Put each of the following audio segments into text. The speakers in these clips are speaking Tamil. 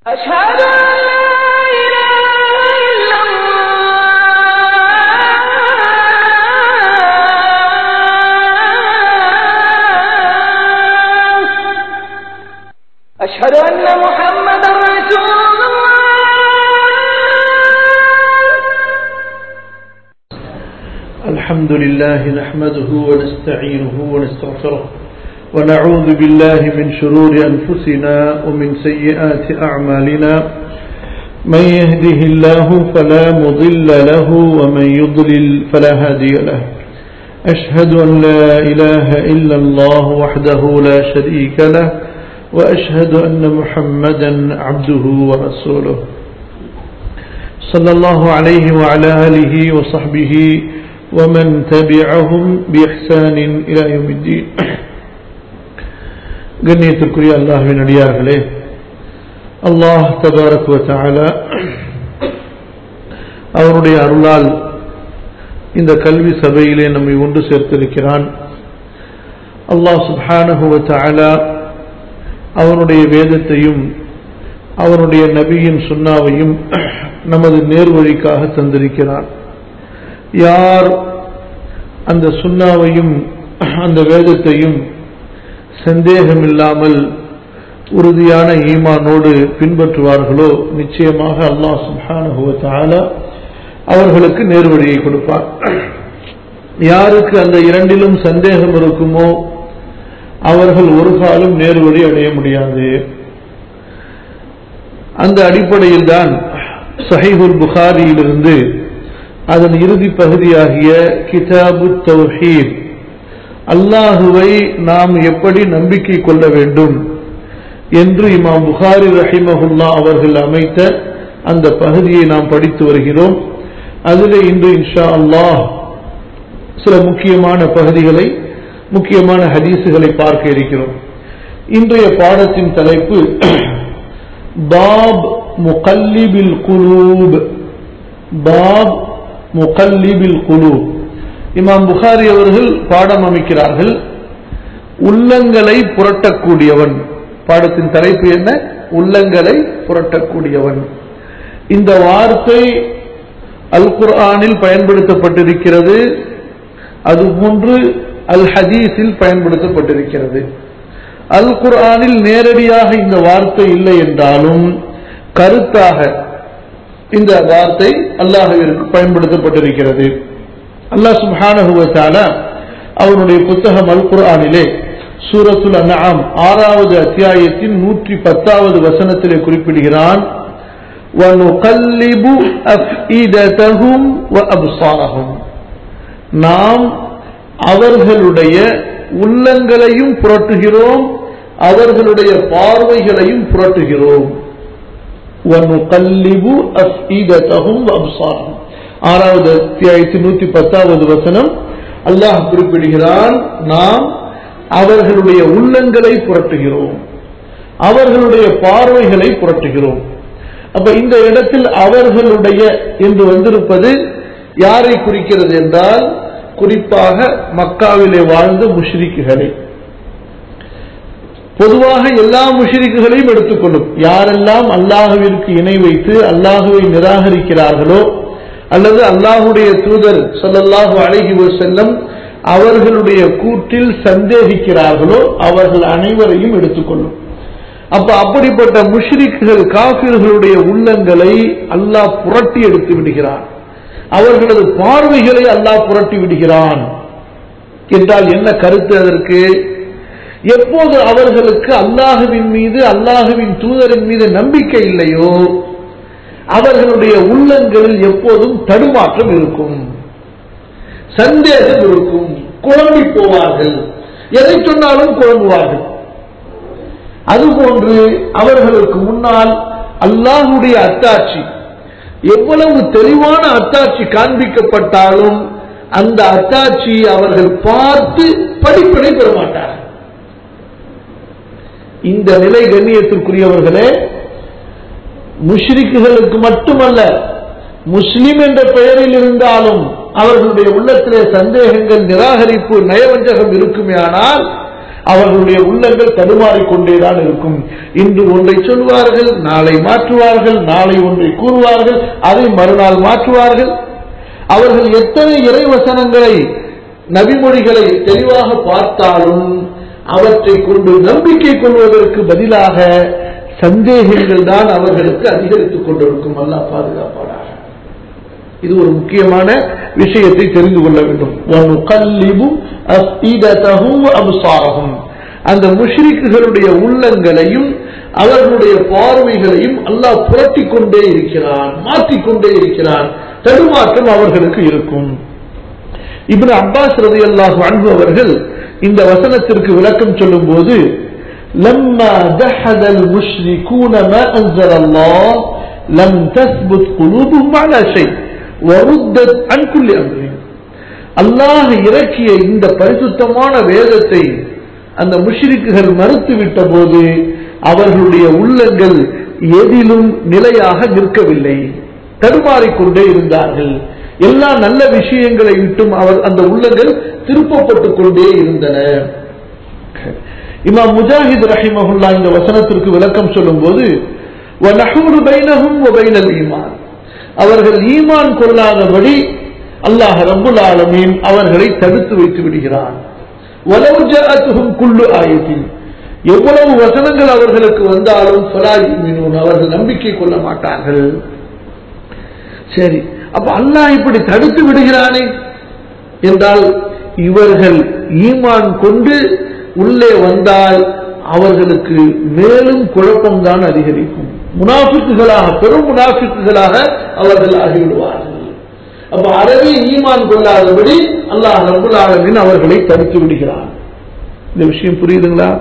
أشهد أن لا إله إلا الله أشهد أن محمدا رسول الله الحمد لله نحمده ونستعينه ونستغفره ونعوذ بالله من شرور أنفسنا ومن سيئات أعمالنا من يهده الله فلا مضل له ومن يضلل فلا هادي له أشهد أن لا إله إلا الله وحده لا شريك له وأشهد أن محمدا عبده ورسوله صلى الله عليه وعلى آله وصحبه ومن تبعهم بإحسان إلى يوم الدين கண்ணியத்திற்குரிய அல்லாஹ்வின் அடியார்களே அல்லாஹ் தபாரக் வ தஆலா அவருடைய அருளால் இந்த கல்வி சபையிலே நம்மை ஒன்று சேர்த்திருக்கிறான் அல்லாஹ் சுப்ஹானஹு வ தஆலா அவனுடைய வேதத்தையும் அவனுடைய நபியின் சுன்னாவையும் நமது நேர்வழிக்காக தந்திருக்கிறான் யார் அந்த சுன்னாவையும் அந்த வேதத்தையும் சந்தேகமில்லாமல் உறுதியான ஈமானோடு பின்பற்றுவார்களோ நிச்சயமாக அல்லாஹ் சுப்ஹானஹு வ தஆலா அவர்களுக்கு நேர்வழியை கொடுப்பார் யாருக்கு அந்த இரண்டிலும் சந்தேகம் இருக்குமோ அவர்கள் ஒரு காலம் நேர்வழி அடைய முடியாது அந்த அடிப்படையில் தான் சஹீஹுல் புகாரியிலிருந்து அதன் இறுதி பகுதியாகிய கிதாபு தௌஹீத் அல்லாஹுவை நாம் எப்படி நம்பிக்கை கொள்ள வேண்டும் என்று இமாம் புகாரி ரஹிமஹுல்லா அவர்கள் அமைத்த அந்த பகுதியை நாம் படித்து வருகிறோம் அதில் இன்று இன்ஷா அல்லாஹ் சில முக்கியமான பகுதிகளை முக்கியமான ஹதீசுகளை பார்க்க இருக்கிறோம் இன்றைய பாடத்தின் தலைப்பு பாப் முகல்லிபில் குலூப் பாப் முகல்லிபில் குலூப் இமாம் புகாரி அவர்கள் பாடம் அமைக்கிறார்கள் உள்ளங்களை புரட்டக்கூடியவன் பாடத்தின் தலைப்பு என்ன உள்ளங்களை புரட்டக்கூடியவன் இந்த வார்த்தை அல் குர்ஆனில் பயன்படுத்தப்பட்டிருக்கிறது அதுபோன்று அல் ஹதீஸில் பயன்படுத்தப்பட்டிருக்கிறது அல் குர்ஆனில் நேரடியாக இந்த வார்த்தை இல்லை என்றாலும் கருத்தாக இந்த வார்த்தை அல்லாஹுவிற்கு பயன்படுத்தப்பட்டிருக்கிறது அல்லாஹ் சுப்ஹானஹு வ தஆலா அவனுடைய புத்தகம் அல் குர்ஆனிலே சூரத்துல் அன்ஆம் ஆறாவது அத்தியாயத்தின் நூற்றி பத்தாவது வசனத்திலே குறிப்பிடுகிறான் وَنُقَلِّبُ أَفْئِدَتَهُمْ وَأَبْصَارَهُمْ நாம் அவர்களுடைய உள்ளங்களையும் புரட்டுகிறோம் அவர்களுடைய பார்வைகளையும் புரட்டுகிறோம் وَنُقَلِّبُ أَفْئِدَتَهُمْ وَأَبْصَارَهُمْ ஆறாவது அத்தியாயத்தின் நூத்தி பத்தாவது வசனம் அல்லாஹ் குறிப்பிடுகிறான் நாம் அவர்களுடைய உள்ளங்களை புரட்டுகிறோம் அவர்களுடைய பார்வைகளை புரட்டுகிறோம் அப்ப இந்த இடத்தில் அவர்களுடைய என்று வந்திருப்பது யாரை குறிக்கிறது என்றால் குறிப்பாக மக்காவிலே வாழ்ந்த முஷ்ரிக்குகளை பொதுவாக எல்லா முஷ்ரிக்குகளையும் எடுத்துக்கொள்ளும் யாரெல்லாம் அல்லாஹுவிற்கு இணை வைத்து அல்லாஹுவை நிராகரிக்கிறார்களோ அல்லது அல்லாஹுடைய தூதர் சொல்லல்லாஹு அழகி செல்லம் அவர்களுடைய கூற்றில் சந்தேகிக்கிறார்களோ அவர்கள் அனைவரையும் எடுத்துக்கொள்ளும் அப்ப அப்படிப்பட்ட முஷ்ரிக்குகள் காபிர்களுடைய உள்ளங்களை அல்லாஹ் புரட்டி எடுத்து விடுகிறான் அவர்களது பார்வைகளை அல்லாஹ் புரட்டி விடுகிறான் என்றால் என்ன கருத்து அதற்கு எப்போது அவர்களுக்கு அல்லாஹுவின் மீது அல்லாஹுவின் தூதரின் மீது நம்பிக்கை இல்லையோ அவர்களுடைய உள்ளங்களில் எப்போதும் தடுமாற்றம் இருக்கும் சந்தேகம் இருக்கும் குழம்பி போவார்கள் எதை சொன்னாலும் குழம்புவார்கள் அதுபோன்று அவர்களுக்கு முன்னால் அல்லாஹுடைய அத்தாட்சி எவ்வளவு தெளிவான அத்தாட்சி காண்பிக்கப்பட்டாலும் அந்த அத்தாட்சியை அவர்கள் பார்த்து படிப்பினை பெற மாட்டார்கள் இந்த நிலை கண்ணியத்திற்குரியவர்களே முஷ்ரிக்குகளுக்கு மட்டுமல்ல முஸ்லிம் என்ற பெயரில் இருந்தாலும் அவர்களுடைய உள்ளத்திலே சந்தேகங்கள் நிராகரிப்பு நயவஞ்சகம் இருக்குமே ஆனால் அவர்களுடைய உள்ளங்கள் தடுமாறிக்கொண்டேதான் இருக்கும் இன்று ஒன்றை சொல்வார்கள் நாளை மாற்றுவார்கள் நாளை ஒன்றை கூறுவார்கள் அதை மறுநாள் மாற்றுவார்கள் அவர்கள் எத்தனை இறைவசனங்களை நபிமொழிகளை தெளிவாக பார்த்தாலும் அவற்றை கொண்டு நம்பிக்கை கொள்வதற்கு பதிலாக சந்தேகங்கள் தான் அவர்களுக்கு அதிகரித்துக் கொண்டிருக்கும் அல்லாஹ் பாதுகாப்பானாக இது ஒரு முக்கியமான விஷயத்தை தெரிந்து கொள்ள வேண்டும் وَنُقَلِّبُ أَفْئِدَتَهُمْ وَأَبْصَارَهُمْ அந்த முஷ்ரிக்குகளுடைய உள்ளங்களையும் அவர்களுடைய பார்வைகளையும் அல்லாஹ் புரட்டிக் கொண்டே இருக்கிறான் மாற்றிக்கொண்டே இருக்கிறான் தடுமாற்றம் அவர்களுக்கு இருக்கும் இப்னு அப்பாஸ் ரலியல்லாஹு அன்ஹு அவர்கள் இந்த வசனத்திற்கு விளக்கம் சொல்லும்போது لما جحد المشركون ما أنزل الله لم تثبت قلوبهم على شيء وردت عن كل أمر அல்லாஹ் இறக்கிய இந்த பரிசுத்தமான வேதத்தை அந்த முஷ்ரிக்குகள் மறுத்து விட்ட போது அவர்களுடைய உள்ளங்கள் எதிலும் நிலையாக நிற்கவில்லை தடுமாறிக்கொண்டே இருந்தார்கள் எல்லா நல்ல விஷயங்களை விட்டும் அவர் அந்த உள்ளங்கள் திருப்பப்பட்டுக் கொண்டே இருந்தன இமாம் முஜாஹித் ரஹிமஹுல்லா இந்த வசனத்திற்கு விளக்கம் சொல்லும்போது وَنَحُولُ بَيْنَهُمْ وَبَيْنَ الْإِيمَانِ அவர்கள் ஈமான் கொள்ளாதபடி அல்லாஹ் ரப்புல் ஆலமீன் அவர்களை தடுத்து வைத்து விடுகிறான் وَلَوْ جَاءَتْهُمْ كُلُّ آيَةٍ எவ்வளவு வசனங்கள் அவர்களுக்கு வந்தாலும் ஃபலா யுமினூன் அவர்கள் நம்பிக்கை கொள்ள மாட்டார்கள் சரி அப்ப அல்லாஹ் இப்படி தடுத்து விடுகிறானே என்றால் இவர்கள் ஈமான் கொண்டு உள்ளே வந்தால் அவர்களுக்கு மேலும் குழப்பம்தான் அதிகரிக்கும் முனாஃபிக்குகளாக பெரும் முனாஃபிக்குகளாக அவர்கள் ஆகிவிடுவார்கள் அப்ப அறவே ஈமான் கொள்ளாதபடி அல்லாஹ் ரபுல் ஆலமின் அவர்களை தடுத்து விடுகிறான் இந்த விஷயம் புரியுதுங்களா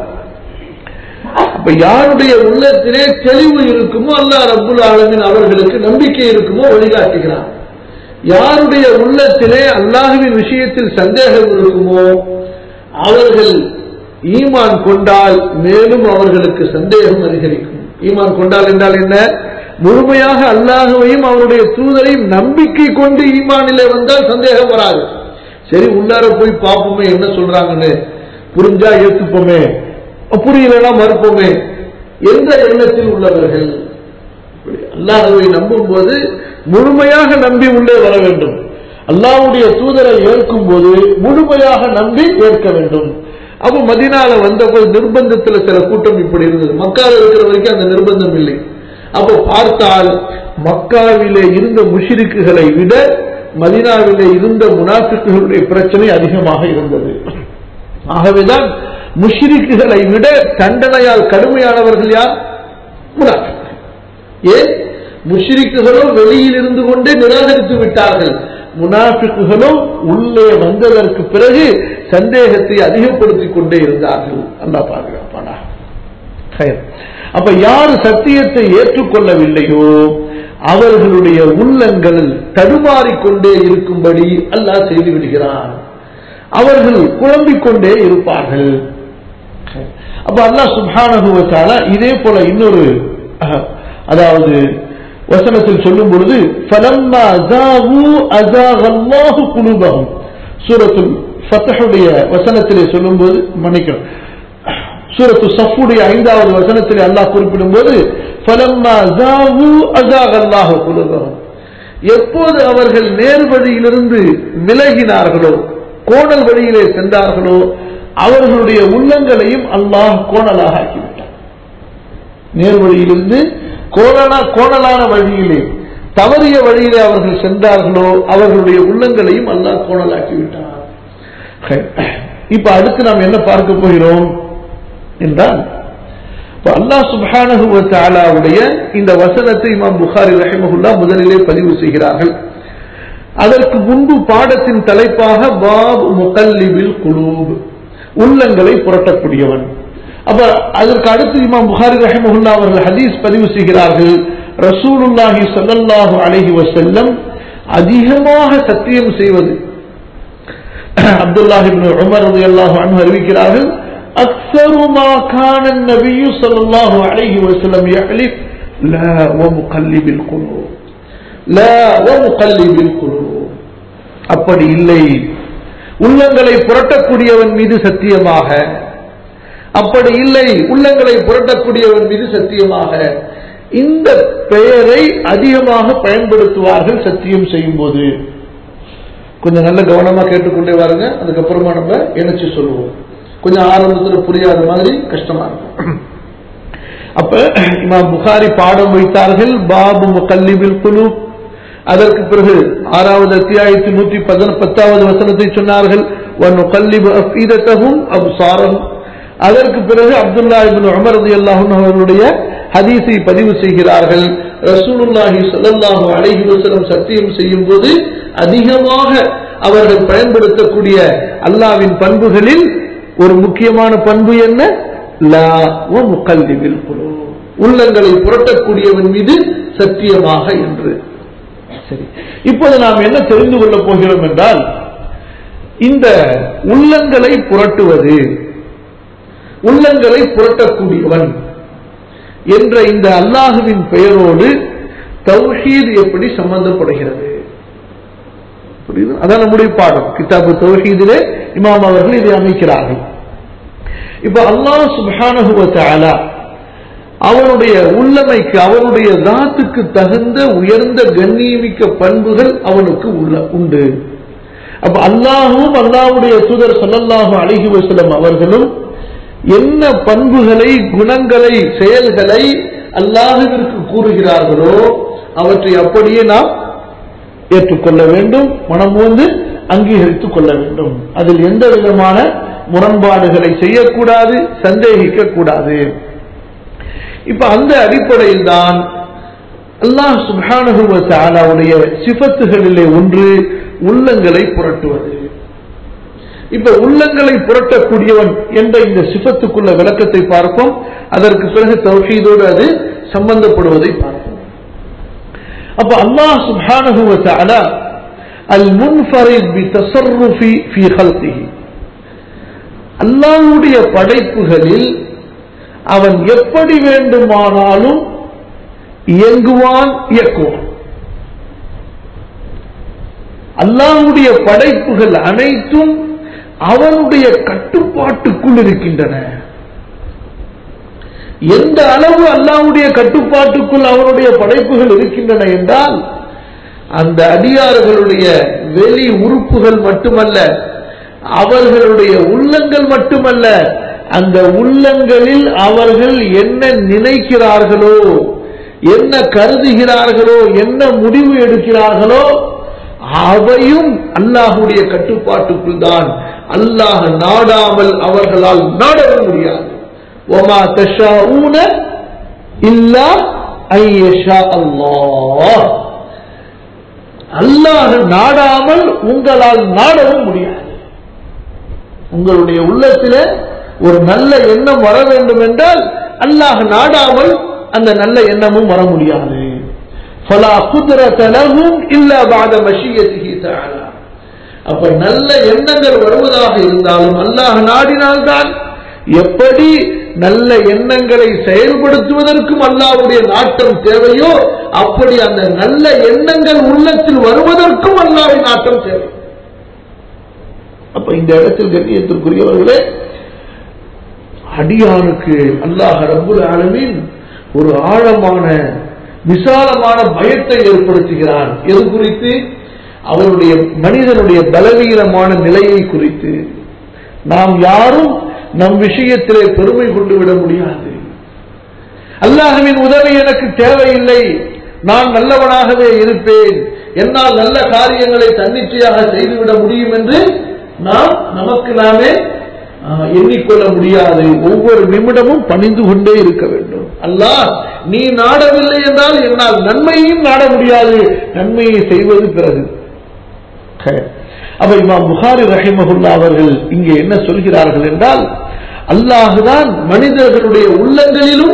அப்ப யாருடைய உள்ளத்திலே தெளிவு இருக்குமோ அல்லாஹ் ரப்புல் ஆலமின் அவர்களுக்கு நம்பிக்கை இருக்குமோ வழிகாட்டுகிறான் யாருடைய உள்ளத்திலே அல்லாஹுவின் விஷயத்தில் சந்தேகம் இருக்குமோ அவர்கள் ஈமான் கொண்டால் மேலும் அவர்களுக்கு சந்தேகம் அதிகரிக்கும் ஈமான் கொண்டால் என்றால் என்ன முழுமையாக அல்லாஹுவையும் அவருடைய தூதரையும் நம்பிக்கை கொண்டு ஈமானிலே வந்தால் சந்தேகம் வராது சரி உள்ளார போய் பார்ப்போமே என்ன சொல்றாங்கன்னு புரிஞ்சா ஏத்துப்போமே புரியலன்னா மறுப்போமே எந்த எண்ணத்தில் உள்ளவர்கள் அல்லாஹுவை நம்பும் போது முழுமையாக நம்பி உள்ளே வர வேண்டும் அல்லாஹ்வுடைய தூதரை ஏற்கும் போது முழுமையாக நம்பி ஏற்க வேண்டும் அப்ப மதினால வந்தபோது நிர்பந்தத்துல சில கூட்டம் இப்படி இருந்தது மக்கால இருக்கிற வரைக்கும் அந்த நிர்பந்தம் இல்லை அப்ப பார்த்தால் மக்காவிலே இருந்த முஷிரிக்குகளை விட மதினாவிலே இருந்த முனாஃபிக்குகளுடைய பிரச்சனை அதிகமாக இருந்தது ஆகவேதான் முஷிரிக்குகளை விட தண்டனையால் கடுமையானவர்கள் யார் முனாஃபிக்குகள் ஏன் முஷ்ரிக்குகளோ வெளியில் இருந்து கொண்டே நிராகரித்து விட்டார்கள் முனாஃபிக்குகளும் உள்ளே வந்ததற்கு பிறகு சந்தேகத்தை அதிகப்படுத்திக் கொண்டே இருந்தார்கள் அல்லா பாதுகாப்பானா ஹைர். அப்ப யார் சத்தியத்தை ஏற்றுக்கொள்ளவில்லையோ அவர்களுடைய உள்ளங்கள் தடுமாறிக்கொண்டே இருக்கும்படி அல்லாஹ் செய்து விடுகிறான் அவர்கள் குழம்பிக் கொண்டே இருப்பார்கள் அப்ப அல்லாஹ் சுப்ஹானஹு வ தஆலா இதே போல இன்னொரு அஹ், அதாவது வசனத்தில் சொல்லும் பொழுது فَلَمَّا زَاغُوا أَزَاغَ اللَّهُ قُلُوبَهُمْ சூரத்துல் ஃபத்ஹுடைய வசனத்திலே சொல்லும்போது மன்னிக்கணும் சூரத்து சஃபுடைய ஐந்தாவது வசனத்திலே அல்லாஹ் குறிப்பிடும்போது فَلَمَّا زَاغُوا أَزَاغَ اللَّهُ قُلُوبَهُمْ எப்போது அவர்கள் நேர் வழியிலிருந்து விலகினார்களோ கோணல் வழியிலே சென்றார்களோ அவர்களுடைய உள்ளங்களையும் அல்லாஹ் கோணலாக ஆக்கிவிட்டார் நேர் வழியிலிருந்து கோணலா கோணலான வழியிலே தவறிய வழியிலே அவர்கள் சென்றார்களோ அவர்களுடைய உள்ளங்களையும் அல்லாஹ் கோணலாக்கி விட்டார் இப்ப அடுத்து நாம் என்ன பார்க்க போகிறோம் என்றால் இப்ப அல்லாஹ் சுப்ஹானஹு வ தஆலாவுடைய இந்த வசனத்தை இமாம் புகாரி ரஹிமஹுல்லா முதலிலே பதிவு செய்கிறார்கள் அதற்கு முன்பு பாடத்தின் தலைப்பாக பாப் முகல்லிபில் குலூப் உள்ளங்களை புரட்டக்கூடியவன் அப்ப அதற்கு அடுத்து இமாம் புகாரி ரஹிமஹுல்லா அவர்கள் ஹதீஸ் பதிவு செய்கிறார்கள் ரசூலுல்லாஹி ஸல்லல்லாஹு அலைஹி வஸல்லம் அதிகமாக சத்தியம் செய்வது அப்துல்லாஹ் இப்னு உமர் ரலியல்லாஹு அன்ஹு அறிவிக்கிறார்கள் أكثر ما كان النبي صلى الله عليه وسلم يحلف لا ومقلب القلوب لا ومقلب القلوب அப்படி இல்லை உள்ளங்களை புரட்டக்கூடியவன் மீது சத்தியமாக அப்படி இல்லை உள்ளங்களை புரட்டக்கூடியவன் மீது சத்தியமாக இந்த பெயரை அதிகமாக பயன்படுத்துவார்கள் சத்தியம் செய்யும் போது கொஞ்சம் நல்ல கவனமா கேட்டுக்கொண்டே வாருங்க அதுக்கப்புறமா நம்ம இணைச்சு சொல்லுவோம் கொஞ்சம் ஆரம்பத்தில் புரியாத மாதிரி கஷ்டமா இருக்கும் அப்ப இமாம் புகாரி பாடம் வைத்தார்கள் பாபு முகல்லிபில் குழு அதற்கு பிறகு ஆறாவது அத்தியாயத்தி நூற்றி பத்தாவது வசனத்தை சொன்னார்கள் வன்னுகல்லிபு அஃபீதத்தகும் அப்சாரம் அதற்கு பிறகு அப்துல்லா இபின் உமர் ரலியல்லாஹு அன்ஹு அவர்களுடைய ஹதீஸை பதிவு செய்கிறார்கள் ரசூலுல்லாஹி ஸல்லல்லாஹு அலைஹி வஸல்லம் சத்தியம் செய்யும் போது அதிகமாக அவர்கள் பயன்படுத்தக்கூடிய அல்லாவின் பண்புகளில் ஒரு முக்கியமான பண்பு என்ன லா வ முகல்லிபில் குலூப் உள்ளங்களை புரட்டக்கூடியவன் மீது சத்தியமாக என்று சரி இப்போது நாம் என்ன தெரிந்து கொள்ளப் போகிறோம் என்றால் இந்த உள்ளங்களை புரட்டுவது உள்ளங்களை புரட்டக்கூடியவன் என்ற இந்த அல்லாஹுவின் பெயரோடு தௌஹீத் எப்படி சம்பந்தப்படுகிறது புரியுது அதான் நம்முடைய பாடம் கிதாபு தௌஹீதிலே இமாம் அவர்கள் இதை அமைக்கிறார்கள் இப்ப அல்லாஹ் சுப்ஹானஹு வ தஆலா அவனுடைய உள்ளமைக்கு அவனுடைய தாத்துக்கு தகுந்த உயர்ந்த கண்ணியமிக்க பண்புகள் அவனுக்கு உள்ள உண்டு அப்ப அல்லாஹும் அல்லாஹ்வுடைய தூதர் ஸல்லல்லாஹு அலைஹி வஸல்லம் அவர்களும் என்ன பண்புகளை குணங்களை செயல்களை அல்லாஹுவிற்கு கூறுகிறார்களோ அவற்றை அப்படியே நாம் ஏற்றுக்கொள்ள வேண்டும் மனம் வந்து அங்கீகரித்துக் கொள்ள வேண்டும் அதில் எந்த விதமான முரண்பாடுகளை செய்யக்கூடாது சந்தேகிக்க கூடாது இப்ப அந்த அடிப்படையில் தான் அல்லாஹ் சுப்ஹானஹு வ தஆலாவுடைய சிஃபத்துகளிலே ஒன்று உள்ளங்களை புரட்டுவது இப்ப உள்ளங்களை புரட்டக்கூடியவன் என்ற இந்த சிஃபத்துக்குள்ள விளக்கத்தை பார்ப்போம் அதற்கு பிறகு தௌஹீதோடு அது சம்பந்தப்படுவதை பார்ப்போம் அப்ப அல்லாஹ் சுப்ஹானஹு வ தஆலா அல் முன்ஃபரித் பி தஸர்ருஃபி ஃபீ ஹல்கிஹி அல்லாஹ்வுடைய படைப்புகளில் அவன் எப்படி வேண்டுமானாலும் இயங்குவான் இயக்குவான் அல்லாஹ்வுடைய படைப்புகள் அனைத்தும் அவனுடைய கட்டுப்பாட்டுக்குள் இருக்கின்றன எந்த அளவு அல்லாஹ்வுடைய கட்டுப்பாட்டுக்குள் அவனுடைய படைப்புகள் இருக்கின்றன என்றால் அந்த அடியார்களுடைய வெளி உறுப்புகள் மட்டுமல்ல அவர்களுடைய உள்ளங்கள் மட்டுமல்ல அந்த உள்ளங்களில் அவர்கள் என்ன நினைக்கிறார்களோ என்ன கருதுகிறார்களோ என்ன முடிவு எடுக்கிறார்களோ அவையும் அல்லாஹுடைய கட்டுப்பாட்டுக்குள் தான் அல்லாஹ் நாடாமல் அவர்களால் நாடவும் முடியாது ஒமா தஷாஊன இல்லா ஐயஷா அல்லாஹ் அல்லாஹ் நாடாமல் உங்களால் நாடவும் முடியாது உங்களுடைய உள்ளத்தில் ஒரு நல்ல எண்ணம் வர வேண்டும் என்றால் அல்லாஹ் நாடாமல் அந்த நல்ல எண்ணமும் வர முடியாது فلا قدرة لهم إلا بعد مشيته تعالى அப்ப நல்ல எண்ணங்கள் வருவதாக இருந்தாலும் அல்லாஹ் நாடினால்தான் எப்படி நல்ல எண்ணங்களை செயல்படுத்துவதற்கும் அல்லாஹ்வுடைய நாட்டம் தேவையோ அப்படி அந்த நல்ல எண்ணங்கள் உள்ளத்தில் வருவதற்கும் அல்லாஹ்வின் நாட்டம் தேவை அப்ப இந்த இடத்தில் கண்ணியத்திற்குரியவர்களே அடியானுக்கு அல்லாஹ் ரப்புல் ஆலமீன் ஒரு ஆழமான விசாலமான பயத்தை ஏற்படுத்துகிறான் எது குறித்து அவருடைய மனிதனுடைய பலவீனமான நிலையை குறித்து நாம் யாரும் நம் விஷயத்திலே பெருமை கொண்டு விட முடியாது அல்லாஹுவின் உதவி எனக்கு தேவையில்லை நான் நல்லவனாகவே இருப்பேன் என்னால் நல்ல காரியங்களை தன்னிச்சையாக செய்துவிட முடியும் என்று நாம் நமக்கு நாமே ஆஹ், எண்ணிக்கொள்ள முடியாது ஒவ்வொரு நிமிடமும் பணிந்து கொண்டே இருக்க வேண்டும் அல்லாஹ் நீ நாடவில்லை என்றால் என்னால் நன்மையையும் நாட முடியாது நன்மையை செய்வது பிறகு ஹே. அப்ப இமாம் புகாரி ரஹிமகுல்லா அவர்கள் இங்கே என்ன சொல்கிறார்கள் என்றால் அல்லாஹுதான் மனிதர்களுடைய உள்ளங்களிலும்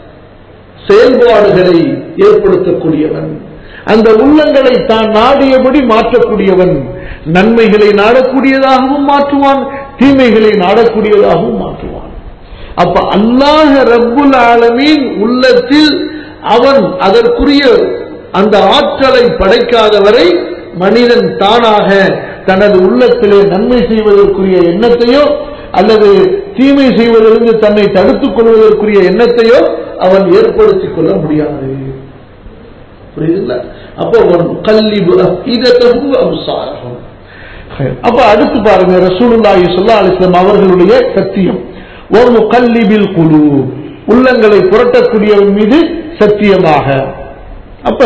செயல்பாடுகளை ஏற்படுத்தக்கூடியவன் அந்த உள்ளங்களை தான் நாடியபடி மாற்றக்கூடியவன் நன்மைகளை நாடக்கூடியதாகவும் மாற்றுவான் தீமைகளை நாடக்கூடியதாகவும் மாற்றுவான் அப்ப அல்லாஹ் ரப்புல் ஆலமீன் உள்ளத்தில் அவன் அதற்குரிய அந்த ஆற்றலை படைக்காதவரை மனிதன் தானாக தனது உள்ளத்திலே நன்மை செய்வதற்குரிய எண்ணத்தையோ அல்லது தீமை செய்வதிலிருந்து தன்னை தடுத்துக் கொள்வதற்குரிய எண்ணத்தையோ அவன் ஏற்படுத்திக் கொள்ள முடியாது புரியுதுங்களா அப்போ அவன் கல்லிபு இதத்தகும் அம்சாரகம் அப்ப அடுத்து பாருங்க ரசூலுல்லாஹி ஸல்லல்லாஹு அலைஹி வஸல்லம் அவர்களுடைய சத்தியம் ஒரு முகல்லிபில் குழு உள்ளங்களை புரட்டக்கூடியவன் மீது சத்தியமாக அப்ப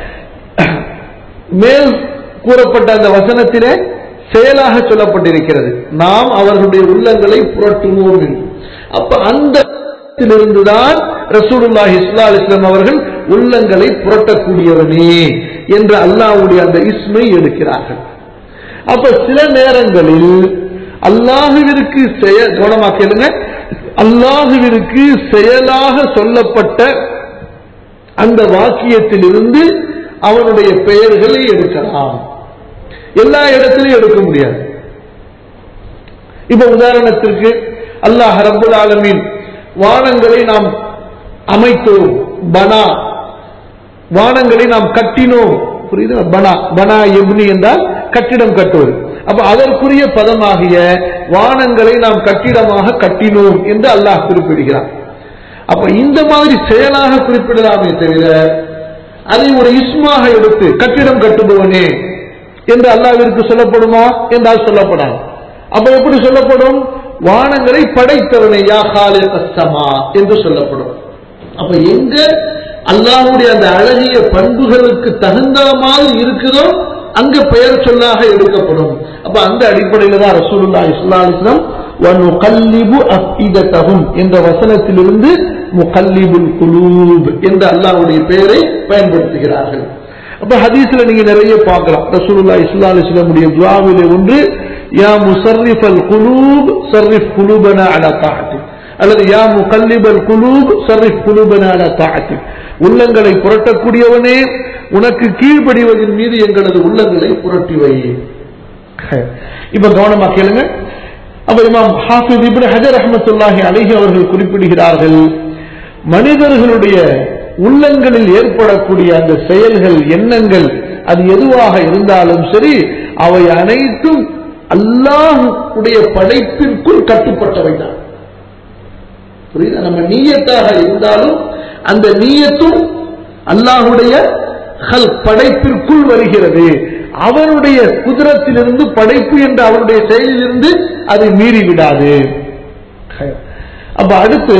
மேல் கூறப்பட்ட அந்த வசனத்திலே செயலாக சொல்லப்பட்டிருக்கிறது நாம் அவர்களுடைய உள்ளங்களை புரட்டுவோம் என்று அப்ப அந்த இருந்துதான் ரசூலுல்லாஹி ஸல்லல்லாஹு அலைஹி வஸல்லம் அவர்கள் உள்ளங்களை புரட்டக்கூடியவனே என்ற அல்லாஹ்வுடைய அந்த இஸ்மை எடுக்கிறார்கள் அப்ப சில நேரங்களில் அல்லாஹுவிற்கு செய கவனமா கேளுங்க அல்லாஹுவிற்கு செயலாக சொல்லப்பட்ட அந்த வாக்கியத்திலிருந்து அவனுடைய பெயர்களை எடுக்கலாம் எல்லா இடத்திலையும் எடுக்க முடியாது இப்ப உதாரணத்திற்கு அல்லாஹ் ரப்புல் ஆலமீன் வானங்களை நாம் அமைத்தோம் பனா வானங்களை நாம் கட்டினோம் புரியுது பனா பனா எப்னி என்றால் கட்டிடம் கட்டுவது அப்ப அதற்குரிய பதமாகிய வானங்களை நாம் கட்டிடமாக கட்டினோம் என்று அல்லாஹ் குறிப்பிடுகிறான் அப்ப இந்த மாதிரி செயலாக குறிப்பிடலாமே தவிர அதை ஒரு இஸ்மாக எடுத்து கட்டிடம் கட்டுபவனே என்று அல்லாவிற்கு சொல்லப்படுமா என்றால் சொல்லப்படாது அப்ப எப்படி சொல்லப்படும் வானங்களை படைத்தவனை யா காலில் கஸ்தமா என்று சொல்லப்படும் அப்ப எங்க அல்லாஹ்வுடைய அந்த அழகிய பண்புகளுக்கு தகுந்த மாதிரி இருக்குதோ அங்க பெயர் சொல்லாக எடுக்கப்படும் அப்ப அந்த அடிப்படையில தான் ரசூலுல்லாஹி ஸல்லல்லாஹு அலைஹி வஸல்லம் وَنُقَلِّبُ أَفْئِدَتَهُمْ என்ற வசனத்திலிருந்து முகல்லிபுல் குலூப் என்ற அல்லாஹ்வுடைய பெயரை பயன்படுத்துகிறார்கள் அப்ப ஹதீஸ்ல நீங்க நிறைய பார்க்கலாம் ரசூலுல்லாஹி ஸல்லல்லாஹு அலைஹி வஸல்லம் உடைய துஆவிலே ஒன்று யா முஸர்ரிஃபல் குலூப் சர்ரிஃப் குலூபனா அலா தாஅத்திக் அல்லது யா முகல்லிபல் குலூப் சர்ரிஃப் குலூபனா அலா தாஅத்திக் உள்ளங்களை புரட்டக்கூடியவனே உனக்கு கீழ்ப்படிவதன் மீது எங்களது உள்ளங்களை புரட்டி வை இப்ப கவனமா கேளுங்க அப்ப இமாம் ஹாஃபிஸ் இப்னு ஹஜர் ரஹ்மத்துல்லாஹி அலைஹி அவர்கள் குறிப்பிடுகிறார்கள் மனிதர்களுடைய உள்ளங்களில் ஏற்படக்கூடிய அந்த செயல்கள் எண்ணங்கள் அது எதுவாக இருந்தாலும் சரி அவை அனைத்தும் அல்லாஹுடைய படைப்பிற்குள் கட்டுப்பட்டவை தான் புரியுதா நம்ம நீயத்தாக இருந்தாலும் அந்த நீயத்தும் அல்லாஹுடைய ஹல் படைப்பிற்குள் வருகிறது அவனுடைய குதிரத்திலிருந்து படைப்பு என்ற அவனுடைய செயலிலிருந்து அது மீறி விடாது அப்ப அடுத்து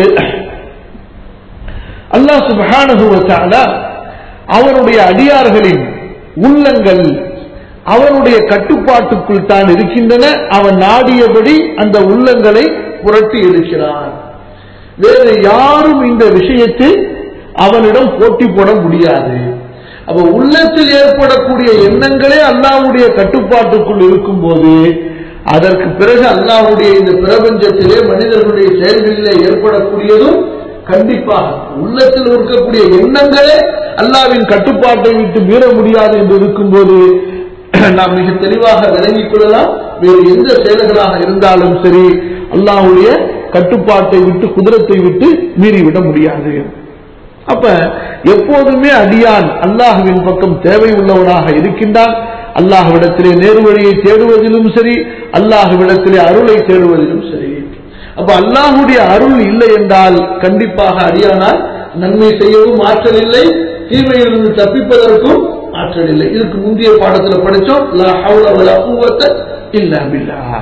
அல்லாஹ் சுப்ஹானஹு வ தஆலா அவனுடைய அடியார்களின் உள்ளங்கள் அவனுடைய கட்டுப்பாட்டுக்குள் தான் இருக்கின்றன அவன் நாடியபடி அந்த உள்ளங்களை புரட்டி இருக்கிறான் வேறு யாரும் இந்த விஷயத்தில் அவனிடம் போட்டி போட முடியாது அப்ப உள்ளத்தில் ஏற்படக்கூடிய எண்ணங்களே அல்லாஹ்வுடைய கட்டுப்பாட்டுக்குள் இருக்கும்போது அதற்கு பிறகு அல்லாஹ்வுடைய இந்த பிரபஞ்சத்திலே மனிதர்களுடைய செயல்களிலே ஏற்படக்கூடியதும் கண்டிப்பாக உள்ளத்தில் இருக்கக்கூடிய எண்ணங்களே அல்லாவின் கட்டுப்பாட்டை விட்டு மீற முடியாது என்று இருக்கும்போது நாம் மிக தெளிவாக விளங்கிக் கொள்ளலாம் வேறு எந்த செயல்களாக இருந்தாலும் சரி அல்லாஹ்வுடைய கட்டுப்பாட்டை விட்டு குதிரத்தை விட்டு மீறிவிட முடியாது அப்ப எப்போதுமே அடியான் அல்லாஹுவின் பக்கம் தேவை உள்ளவனாக இருக்கின்றான் அல்லாஹ்விடத்திலே நேர்வழியை தேடுவதிலும் சரி அல்லாஹ்விடத்திலே அருளை தேடுவதிலும் சரி அப்ப அல்லாஹுடைய அருள் இல்லை என்றால் கண்டிப்பாக அடியானால் நன்மை செய்யவும் ஆற்றல் இல்லை தீமையிலிருந்து தப்பிப்பதற்கும் ஆற்றல் இல்லை இதுக்கு முந்தைய பாடத்துல படிச்சோம் லா ஹவுல வலா குவத்த இல்லா பில்லாஹ்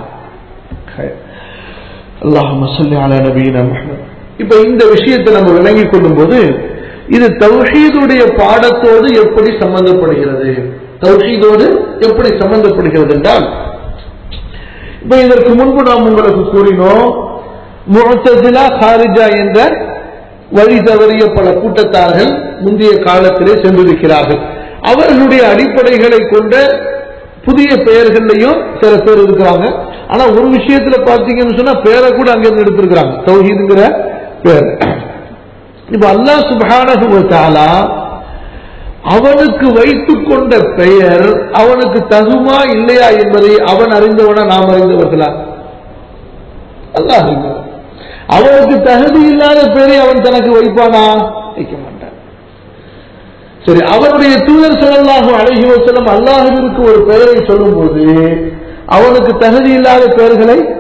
அல்லாஹும்ம ஸல்லி அலா நபியினா முஹம்மத் இப்ப இந்த விஷயத்தை நம்ம விளங்கிக் கொள்ளும் போது இது தௌஹீதுடைய பாடத்தோடு எப்படி சம்பந்தப்படுகிறது தௌஹீதோடு எப்படி சம்பந்தப்படுகிறது என்றால் இப்ப இதற்கு முன்பு நாம் உங்களுக்கு கூறினோம் முஅத்தசிலா ஹாரிஜா என்ற வழி தவறிய பல கூட்டத்தார்கள் முந்தைய காலத்திலே சென்றிருக்கிறார்கள் அவர்களுடைய அடிப்படைகளை கொண்ட புதிய பெயர்கள்லையும் சில பேர் இருக்கிறாங்க ஆனா ஒரு விஷயத்துல பாத்தீங்கன்னு சொன்னா பேரை கூட அங்கிருந்து எடுத்திருக்கிறாங்க தௌஹீதுங்கிற பேர் இப்ப அல்லாஹ் சுப்ஹானஹு வ தஆலா அவனுக்கு வைத்துக் கொண்ட பெயர் அவனுக்கு தகுமா இல்லையா என்பதை அவன் அறிந்தவனா நாம் அறிந்தவர்களா அல்லாஹ் அறிந்தவன் அவனுக்கு தகுதி இல்லாத பெயரை அவன் தனக்கு வைப்பானா வைக்க மாட்டான் சரி அவனுடைய தூதர் ஸல்லல்லாஹு அலைஹி வஸல்லம் அல்லாஹ்விற்கு ஒரு பெயரை சொல்லும்போது அவனுக்கு தகுதி இல்லாத பெயர்களை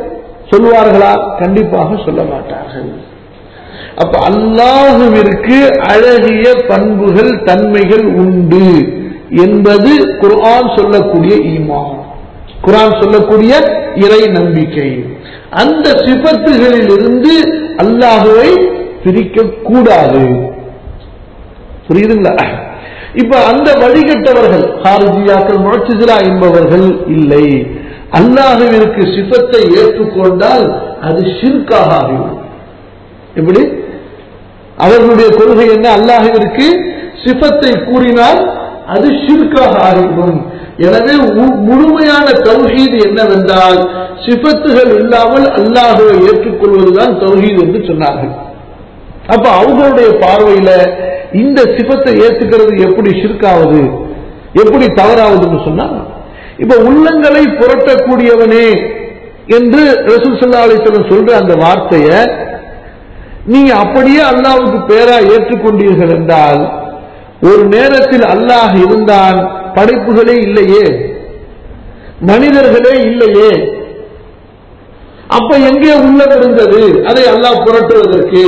சொல்வார்களா கண்டிப்பாக சொல்ல மாட்டார்கள் அப்ப அல்லாஹுவிற்கு அழகிய பண்புகள் தன்மைகள் உண்டு என்பது குர்ஆன் சொல்லக்கூடிய ஈமான் குர்ஆன் சொல்லக்கூடிய இறை நம்பிக்கை அந்த சிபத்துகளில் இருந்து அல்லாஹுவை பிரிக்க கூடாது புரியுதுங்களா இப்ப அந்த வழிகட்டவர்கள் ஹாரிஜியாக்கள் முழச்சிதிலா என்பவர்கள் இல்லை அல்லாஹுவிற்கு சிபத்தை ஏற்றுக்கொண்டால் அது ஷிர்காக ஆகிவிடும் எப்படி அவர்களுடைய கொள்கை என்ன அல்லாஹுவிற்கு சிபத்தை கூறினால் அது ஷிர்காக ஆகிவிடும் எனவே மு- முழுமையான தௌஹீது என்னவென்றால் சிபத்துகள் இல்லாமல் அல்லாஹுவை ஏற்றுக்கொள்வதுதான் தௌஹீத் என்று சொன்னார்கள் அப்ப அவங்களுடைய பார்வையில இந்த சிபத்தை ஏத்துக்கிறது எப்படி ஷிர்காவது எப்படி தவறாவதுன்னு சொன்னா இப்ப உள்ளங்களை புரட்டக்கூடியவனே என்று ரசூல் ஸல்லல்லாஹு அலைஹி வஸல்லம் சொல்ற அந்த வார்த்தைய நீங்க அப்படியே அல்லாஹ்வுக்கு பேரா ஏற்றுக்கொண்டீர்கள் என்றால் ஒரு நேரத்தில் அல்லாஹ் இருந்தான் படைப்புகளே இல்லையே மனிதர்களே இல்லையே அப்ப எங்கே உள்ளம் இருந்தது அதை அல்லாஹ் புரட்டுவதற்கு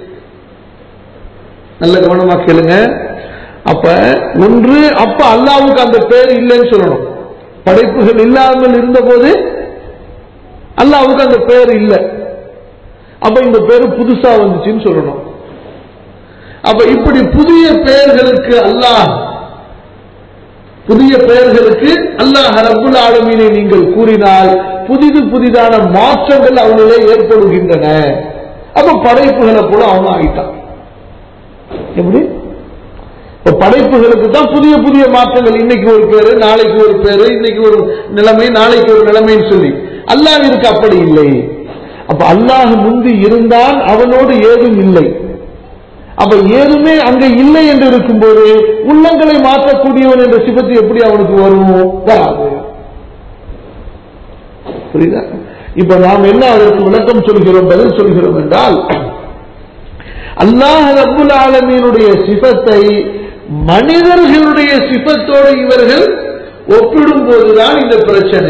நல்ல கவனமா கேளுங்க அப்ப ஒன்று அப்ப அல்லாவுக்கு அந்த பேர் இல்லைன்னு சொல்லணும் படைப்புகள் இல்லாமல் இருந்தபோது அல்லாவுக்கு அந்த பேர் இல்லை அப்ப இந்த பேர் புதுசா வந்துச்சுன்னு சொல்லணும் அப்ப இப்படி புதிய பெயர்களுக்கு அல்லாஹ் புதிய பெயர்களுக்கு அல்லாஹ் ரப்புல் ஆலமீனை நீங்கள் கூறினால் புதிது புதிதான மாற்றங்கள் அவனிலே ஏற்படுகின்றன அப்ப படைப்புகளை போல அவன் ஆகிட்டான் எப்படி இப்ப படைப்புகளுக்கு தான் புதிய புதிய மாற்றங்கள் இன்னைக்கு ஒரு பேரு நாளைக்கு ஒரு பேரு இன்னைக்கு ஒரு நிலைமை நாளைக்கு ஒரு நிலைமைன்னு சொல்லி அல்லாஹ்விற்கு அப்படி இல்லை அப்ப அல்லாஹ் முந்தி இருந்தான் அவனோடு ஏதும் இல்லை அப்ப ஏதுமே அங்க இல்லை என்று இருக்கும்போது உள்ளங்களை மாற்றக்கூடியவன் என்ற சிபத்து எப்படி அவனுக்கு வரும் வராது புரியுதா இப்ப நாம் என்ன அதற்கு விளக்கம் சொல்கிறோம் பதில் சொல்கிறோம் என்றால் அல்லாஹ் ரப்புல் ஆலமீனுடைய சிபத்தை மனிதர்களுடைய சிபத்தோடு இவர்கள் ஒப்பிடும் போதுதான் இந்த பிரச்சனை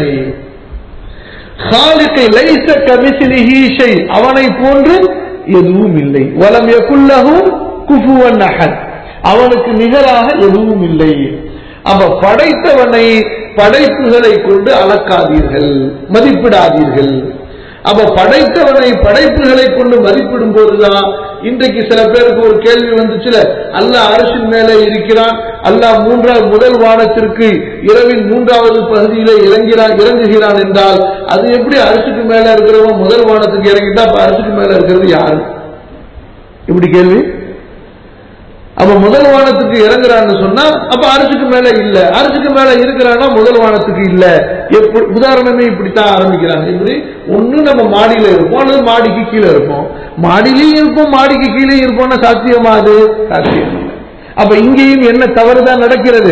خالق ليس كمثله شيء அவனை போன்று எதுவும் இல்லை வலம் யகுல்லஹு குஃபுவன் அஹத் அவனுக்கு நிகராக எதுவும் இல்லை அவ படைத்தவனை படைப்புகளை கொண்டு அளக்காதீர்கள் மதிப்பிடாதீர்கள் அவ படைத்தவனை படைப்புகளை கொண்டு மதிப்பிடும் போதுதான் இன்றைக்கு சில பேருக்கு ஒரு கேள்வி வந்துச்சுல அல்லாஹ் அரசின் மேலே இருக்கிறான் அல்லாஹ் மூன்றாவது முதல் வானத்திற்கு இரவின் மூன்றாவது பகுதியிலே இறங்கிறான் இறங்குகிறான் என்றால் அது எப்படி அரசுக்கு மேல இருக்கிறவன் முதல் வானத்துக்கு இறங்கிட்டா அப்ப அரசுக்கு மேல இருக்கிறது யாரு இப்படி கேள்வி அப்ப முதல் வானத்துக்கு இறங்குறான்னு சொன்னா அப்ப அரசுக்கு மேல இல்ல அரசுக்கு மேல இருக்கிறான்னா முதல் வானத்துக்கு இல்ல எப்படி உதாரணமே இப்படித்தான் ஆரம்பிக்கிறாங்க இப்படி ஒண்ணு நம்ம மாடியில இருப்போம் அல்லது மாடிக்கு கீழே இருப்போம் மாடியிலையும் இருப்போம் மாடிக்கு கீழே இருப்போம்னா சாத்தியமா அது சாத்தியம் இல்லை. அப்ப இங்கேயும் என்ன தவறுதான் நடக்கிறது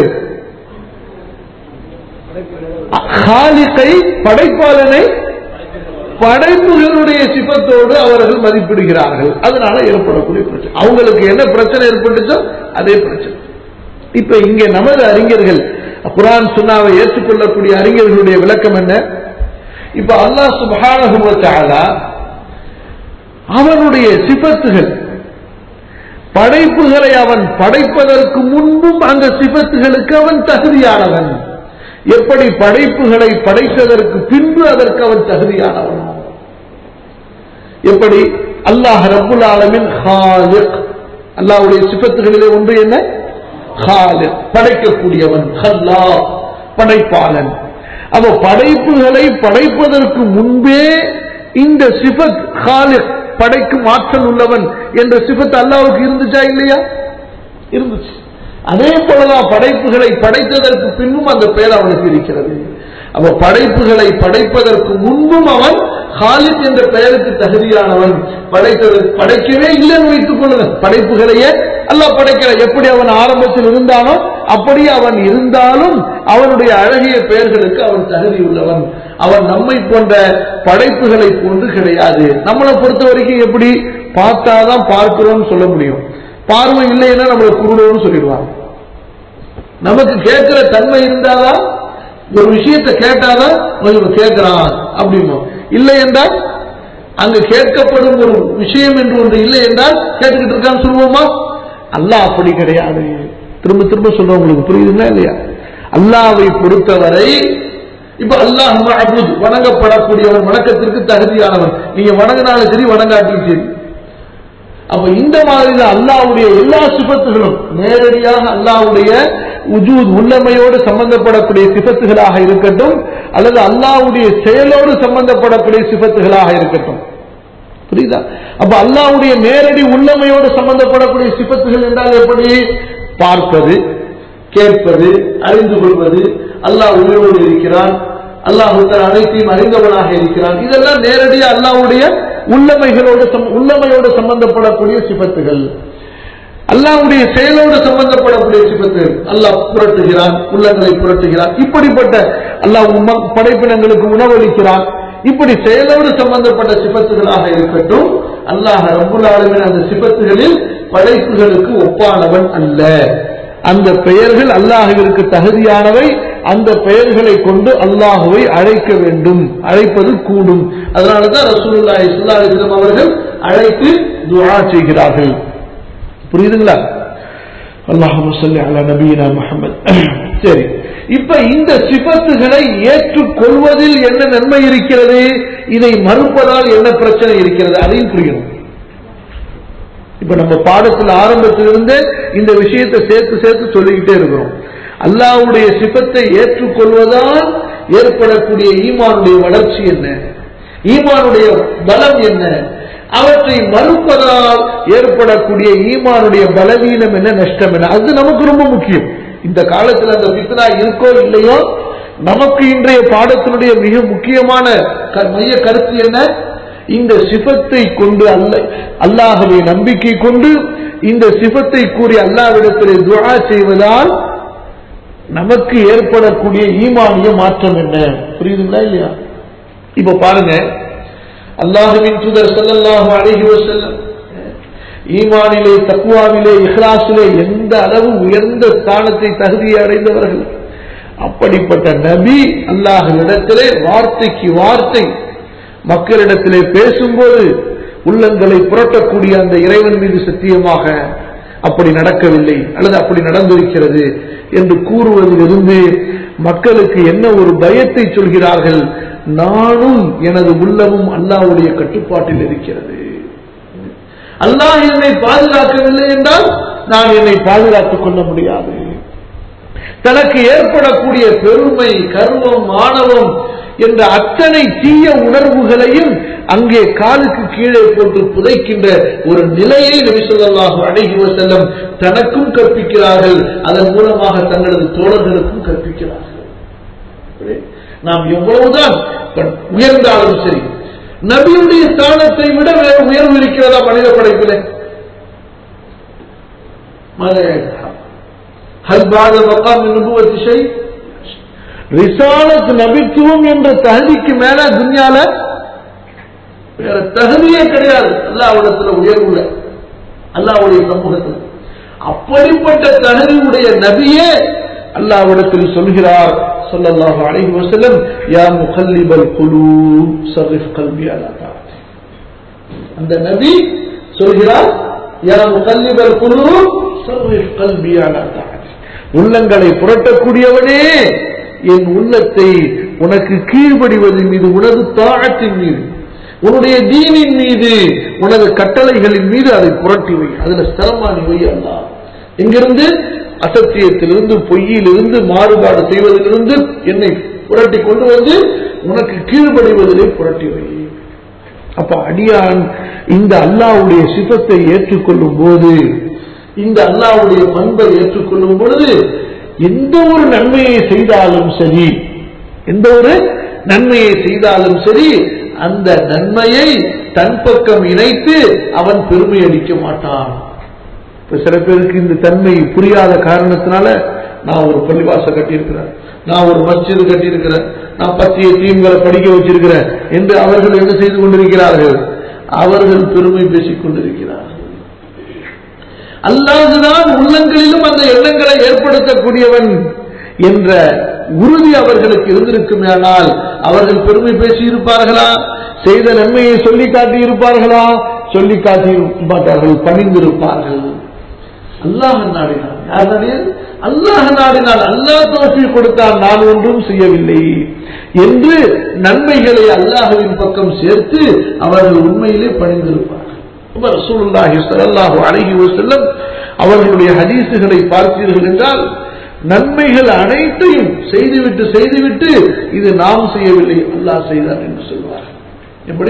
ஹாலிக்கை படைப்பாளனை படைப்புகளுடைய சிபத்தோடு அவர்கள் மதிப்பிடுகிறார்கள் அதனால ஏற்படக்கூடிய பிரச்சனை அவங்களுக்கு என்ன பிரச்சனை ஏற்பட்டுச்சோ அதே பிரச்சனை இப்ப இங்க நமது அறிஞர்கள் குரான் சுன்னாவை ஏற்றுக்கொள்ளக்கூடிய அறிஞர்களுடைய விளக்கம் என்ன இப்ப அல்லாஹ் சுப்ஹானஹு வ தஆலா அவனுடைய சிபத்துகள் படைப்புகளை அவன் படைப்பதற்கு முன்பும் அந்த சிபத்துகளுக்கு அவன் தகுதியானவன் எப்படி படைப்புகளை படைத்ததற்கு பின்பு அதற்கு அவன் தகுதியானவன் எப்படி அல்லாஹ் ரப்புல் ஆலமின் ஹாலிக் அல்லாஹ்வுடைய சிபத்துகளிலே ஒன்று என்ன ஹாலிக் படைக்கக்கூடியவன் ஹல்லா படைப்பாளன் அவ படைப்புகளை படைப்பதற்கு முன்பே இந்த சிபத் ஹாலிக் படைக்கும் ஆற்றல் உள்ளவன் என்ற சிபத் அல்லாவுக்கு இருந்துச்சா இல்லையா இருந்துச்சு அதே போலதான் படைப்புகளை படைத்ததற்கு பின்பும் அந்த பெயர் அவனுக்கு இருக்கிறது அவ படைப்புகளை படைப்பதற்கு முன்பும் அவன் ஹாலித் என்ற பெயருக்கு தகுதியானவன் படைத்தது படைக்கவே இல்லைன்னு வைத்துக் கொள்ளுங்க படைப்புகளையே அல்லாஹ் படைக்கிற எப்படி அவன் ஆரம்பத்தில் இருந்தானோ அப்படியே அவன் இருந்தாலும் அவனுடைய அழகிய பெயர்களுக்கு அவன் தகுதி உள்ளவன் அவன் நம்மை போன்ற படைப்புகளை போன்று கிடையாது நம்மளை பொறுத்த வரைக்கும் எப்படி பார்த்தாதான் பார்க்கிறோம்னு சொல்ல முடியும் பார்வை இல்லைன்னா நம்மளை குருடோன்னு சொல்லிடுவாங்க நமக்கு கேட்கிற தன்மை இருந்தாதான் ஒரு விஷயத்தை கேட்டாதான் இவன் கேட்கிறான் அப்படிமோ இல்லை என்றால் அங்கு கேட்கப்படும் ஒரு விஷயம் என்று ஒன்று இல்லை என்றால் கேட்டுக்கிட்டு இருக்கான்னு சொல்லுவோமா அல்லாஹ் அப்படி கிடையாது திரும்ப திரும்ப சொல்றேன் உங்களுக்கு புரியுதுங்களா இல்லையா அல்லாவை பொறுத்தவரை இப்ப அல்லாஹ் மஅபூத் வணங்கப்படக்கூடியவன் வணக்கத்திற்கு தகுதியானவன் நீங்க வணங்கினாலும் சரி வணங்காட்டியும் சரி அப்ப இந்த மாதிரி அல்லாவுடைய எல்லா சிபத்துகளும் நேரடியாக அல்லாவுடைய உஜூத் உள்ளமையோடு சம்பந்தப்படக்கூடிய சிபத்துகளாக இருக்கட்டும் அல்லது அல்லாவுடைய செயலோடு சம்பந்தப்படக்கூடிய சிபத்துகளாக இருக்கட்டும் புரியுதா அப்ப அல்லாவுடைய நேரடி உள்ளமையோடு சம்பந்தப்படக்கூடிய சிபத்துகள் என்றால் எப்படி பார்ப்பது கேட்பது அறிந்து கொள்வது அல்லாஹ் உயிரோடு இருக்கிறான் அல்லாஹ் அனைத்தையும் அறிந்தவனாக இருக்கிறான் இதெல்லாம் நேரடியாக அல்லாவுடைய உள்ளமைகளோடு சம்- உள்ளமையோடு சம்பந்தப்படக்கூடிய சிபத்துகள் அல்லாஹ்வுடைய செயலோடு சம்பந்தப்படக்கூடிய சிபத்துகள் அல்லாஹ் புரட்டுகிறான் உள்ளங்களை புரட்டுகிறான் இப்படிப்பட்ட அல்லாஹ் உம்ம- படைப்பினங்களுக்கு உணவளிக்கிறான் இப்படி செயலோடு சம்பந்தப்பட்ட சிபத்துகளாக இருக்கட்டும் அல்லாஹ் ரப்புல் ஆலமீன் அந்த சிபத்துகளில் படைப்புகளுக்கு ஒப்பானவன் அல்ல அந்த பெயர்கள் அல்லாஹுவிற்கு தகுதியானவை அந்த பெயர்களை கொண்டு அல்லாஹுவை அழைக்க வேண்டும் அழைப்பது கூடும் அதனாலதான் ரசூலுல்லாஹி ஸல்லல்லாஹு அலைஹி வஸல்லம் அவர்கள் அழைத்து துஆ செய்கிறார்கள் புரியுதுங்களா அல்லாஹு சொல்லி அலா நபீனா முஹம்மத் சரி இப்ப இந்த சிபத்துகளை ஏற்றுக்கொள்வதில் என்ன நன்மை இருக்கிறது இதை மறுப்பதால் என்ன பிரச்சனை இருக்கிறது அதையும் புரியணும் இப்ப நம்ம பாடத்தில் ஆரம்பத்திலிருந்து இந்த விஷயத்தை சேர்த்து சேர்த்து சொல்லிக்கிட்டே இருக்கிறோம் அல்லாஹ்வுடைய சிபத்தை ஏற்றுக்கொள்வதால் ஏற்படக்கூடிய ஈமானுடைய வளர்ச்சி என்ன ஈமானுடைய பலம் என்ன அவற்றை மறுப்பதால் ஏற்படக்கூடிய ஈமானுடைய பலவீனம் என்ன நஷ்டம் என்ன அது நமக்கு ரொம்ப முக்கியம் இந்த காலத்தில் அந்த பித்னா இருக்கோ இல்லையோ நமக்கு இன்றைய பாடத்தினுடைய மிக முக்கியமான க- மைய கருத்து என்ன இந்த சிபத்தை கொண்டு அல்ல அல்லாஹுவை நம்பிக்கை கொண்டு இந்த சிபத்தை கூறி அல்லாவிடத்திலே துஆ செய்வதால் நமக்கு ஏற்படக்கூடிய ஈமானிய மாற்றம் என்ன புரியுதுங்களா இல்லையா இப்ப பாருங்க அல்லாஹுவின் தூதர் ஸல்லல்லாஹு அலைஹி வஸல்லம் ஈமானிலே தக்குவாவிலே இஹ்லாஸிலே எந்த அளவு உயர்ந்த ஸ்தானத்தை தகுதியை அடைந்தவர்கள் அப்படிப்பட்ட நபி அல்லாஹ்விடத்திலே வார்த்தைக்கு வார்த்தை மக்களிடத்திலே பேசும்போது உள்ளங்களை புரட்டக்கூடிய அந்த இறைவன் மீது சத்தியமாக அப்படி நடக்கவில்லை அல்லது அப்படி நடந்திருக்கிறது என்று கூறுவதிலிருந்து மக்களுக்கு என்ன ஒரு பயத்தை சொல்கிறார்கள் நானும் எனது உள்ளமும் அல்லாஹ்வுடைய கட்டுப்பாட்டில் இருக்கிறது அல்லாஹ் என்னை பாதுகாக்கவில்லை என்றால் நான் என்னை பாதுகாத்துக் கொள்ள முடியாது தனக்கு ஏற்படக்கூடிய பெருமை கர்வம் ஆணவம் என்ற அத்தனை தீய உணர்வுகளையும் அங்கே காலுக்கு கீழே போட்டு புதைக்கின்ற ஒரு நிலையை நபிசல்லாஹு அழகி செல்லம் தனக்கும் கற்பிக்கிறார்கள் அதன் மூலமாக தங்களது தோழர்களுக்கும் கற்பிக்கிறார்கள் நாம் எவ்வளவுதான் உயர்ந்தாலும் சரி நபியுடைய ஸ்தானத்தை விட வேறு உயர்வு இருக்கிறதா மனித படைப்பிலே ஹல் பாத மக்காம் நுபுவத்தி ஷை ரிசாலத் நபித்துவம் என்ற தகுதிக்கு மேல துன்யால வேற தகுதியே கிடையாது அல்லாவிடத்துல உயர்வுல அல்லாவுடைய சமூகத்தில் அப்படிப்பட்ட தகுதியுடைய நபியே அல்லாவிடத்தில் சொல்கிறார் சொல்லல்லாஹு அலைஹி வஸல்லம் யா முகல்லிபல் குலூப் சர்ரிஃப் கல்பி அலா தாஅத்தி அந்த நபி சொல்கிறார் யா முகல்லிபல் குலூப் சர்ரிஃப் கல்பி அலா தாஅத்தி உள்ளங்களை புரட்டக்கூடியவனே என் உள்ளத்தை உனக்கு கீழ்ப்படிவதன் மீது உனது தாகத்தின் மீது உன்னுடைய தீனின் மீது உனது கட்டளைகளின் மீது அதை புரட்டி வை அதுல சிரமானி வை அல்லா எங்கிருந்து அசத்தியத்திலிருந்து பொய்யிலிருந்து மாறுபாடு செய்வதிலிருந்து என்னை புரட்டி கொண்டு வந்து உனக்கு கீழ்ப்படிவதிலே புரட்டி வை அப்ப அடியான் இந்த அல்லாவுடைய சிபத்தை ஏற்றுக்கொள்ளும் போது இந்த அல்லாவுடைய பண்பை ஏற்றுக்கொள்ளும் பொழுது எந்த ஒரு நன்மையை செய்தாலும் சரி எந்த ஒரு நன்மையை செய்தாலும் சரி அந்த நன்மையை தன் பக்கம் இணைத்து அவன் பெருமை அடிக்க மாட்டான் இப்ப சில பேருக்கு இந்த தன்மை புரியாத காரணத்தினால நான் ஒரு பள்ளிவாசல் கட்டியிருக்கிறேன் நான் ஒரு மஸ்ஜிது கட்டியிருக்கிறேன் நான் பத்திய தீம்களை படிக்க வச்சிருக்கிறேன் என்று அவர்கள் என்ன செய்து கொண்டிருக்கிறார்கள் அவர்கள் பெருமை பேசிக் கொண்டிருக்கிறார்கள் அல்லாதுதான் உள்ளங்களிலும் அந்த எண்ணங்களை ஏற்படுத்தக்கூடியவன் என்ற உறுதி அவர்களுக்கு இருந்திருக்குமேனால் அவர்கள் பெருமை பேசி இருப்பார்களா செய்த நன்மையை சொல்லி காட்டி இருப்பார்களா சொல்லி காட்டி மாட்டார்கள் பணிந்திருப்பார்கள் அல்லாஹ் நாடினான் யார் நாடியது அல்லாஹ் நாடினால் அல்லாஹ் தோஃபி கொடுத்தால் நான் ஒன்றும் செய்யவில்லை என்று நன்மைகளை அல்லாஹுவின் பக்கம் சேர்த்து அவர்கள் உண்மையிலே பணிந்திருப்பார்கள் அப்ப ரசூலுல்லாஹி ஸல்லல்லாஹு அலைஹி வஸல்லம் அவர்களுடைய ஹதீஸுகளை பார்த்தீர்கள் என்றால் நன்மைகள் அனைத்தையும் செய்துவிட்டு செய்துவிட்டு இது நாம் செய்யவில்லை அல்லாஹ் செய்தார் என்று சொல்வார் எப்படி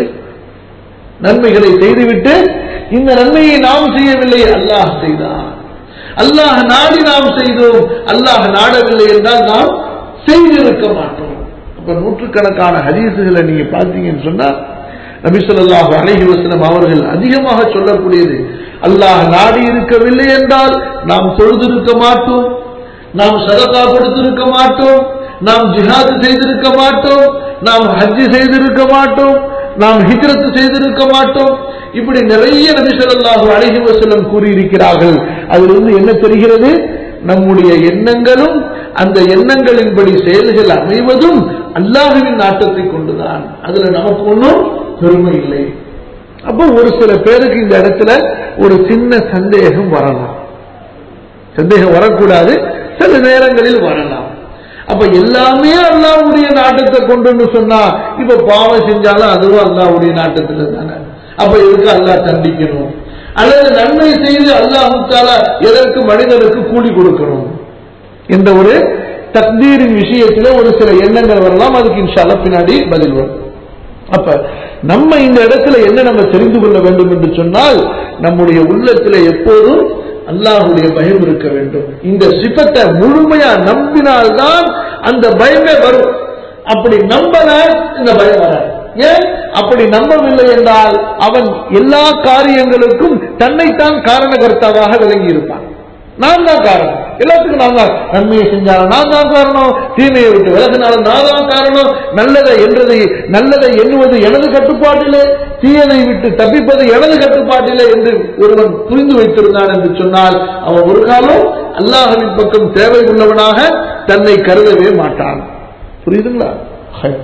நன்மைகளை செய்துவிட்டு இந்த நன்மையை நாம் செய்யவில்லை அல்லாஹ் செய்தார் அல்லாஹ் நாடி நாம் செய்தோம் அல்லாஹ் நாடவில்லை என்றால் நாம் செய்திருக்க மாட்டோம் அப்ப நூற்றுக்கணக்கான ஹதீசுகளை நீங்க பார்த்தீங்கன்னு சொன்னா நபி ஸல்லல்லாஹு அலைஹி வஸல்லம் அவர்கள் அதிகமாக சொல்லக்கூடியது அல்லாஹ் நாடி இருக்கவில்லை என்றால் நாம் தொழுதிருக்க மாட்டோம் நாம் சதகா கொடுத்திருக்க மாட்டோம் நாம் ஜிஹாது செய்திருக்க மாட்டோம் நாம் ஹஜ்ஜி செய்திருக்க மாட்டோம் நாம் ஹிஜ்ரத் செய்திருக்க மாட்டோம் இப்படி நிறைய நபி ஸல்லல்லாஹு அலைஹி வஸல்லம் கூறியிருக்கிறார்கள் அதிலிருந்து என்ன தெரிகிறது நம்முடைய எண்ணங்களும் அந்த எண்ணங்களின்படி செயல்கள் அமைவதும் அல்லாஹுவின் நாட்டத்தை கொண்டுதான் அதுல நமக்கு ஒன்றும் பெருமை இல்லை அப்போ ஒரு சில பேருக்கு இந்த இடத்துல ஒரு சின்ன சந்தேகம் வரலாம் சந்தேகம் வரக்கூடாது சில நேரங்களில் வரலாம் அப்ப எல்லாமே அல்லாவுடைய நாட்டத்தை கொண்டு சொன்னா இப்ப பாவம் செஞ்சாலும் அதுவும் அல்லாவுடைய நாட்டத்துல தானே அப்ப இதுக்கு அல்லாஹ் தண்டிக்கணும் அல்லது நன்மை செய்து அல்லாஹுக்கால எதற்கு மனிதனுக்கு கூலி கொடுக்கணும் என்ற ஒரு தக்தீரின் விஷயத்துல ஒரு சில எண்ணங்கள் வரலாம் அதுக்கு இன்ஷால்லா பின்னாடி பதில் வரும் அப்ப நம்ம இந்த இடத்துல என்ன நம்ம தெரிந்து கொள்ள வேண்டும் என்று சொன்னால் நம்முடைய உள்ளத்துல எப்போதும் அல்லாஹுடைய பயம் இருக்க வேண்டும் இந்த சிபத்தை முழுமையா நம்பினால்தான் அந்த பயமே வரும் அப்படி நம்பல இந்த பயம் வராது ஏன் அப்படி நம்பவில்லை என்றால் அவன் எல்லா காரியங்களுக்கும் தன்னைத்தான் காரணகர்த்தாவாக விளங்கி இருப்பான் நான் தான் காரணம் எல்லாத்துக்கும் நான் தான் நன்மையை செஞ்சாலும் நான் தான் காரணம் தீமையை விட்டு விலகினாலும் நான் தான் காரணம் நல்லதை என்றதை நல்லதை எண்ணுவது எனது கட்டுப்பாட்டிலே தீயதை விட்டு தப்பிப்பது எனது கட்டுப்பாட்டிலே என்று ஒருவன் புரிந்து வைத்திருந்தான் என்று சொன்னால் அவன் ஒரு காலம் அல்லாஹவின் பக்கம் தேவை உள்ளவனாக தன்னை கருதவே மாட்டான் புரியுதுங்களா ஹை.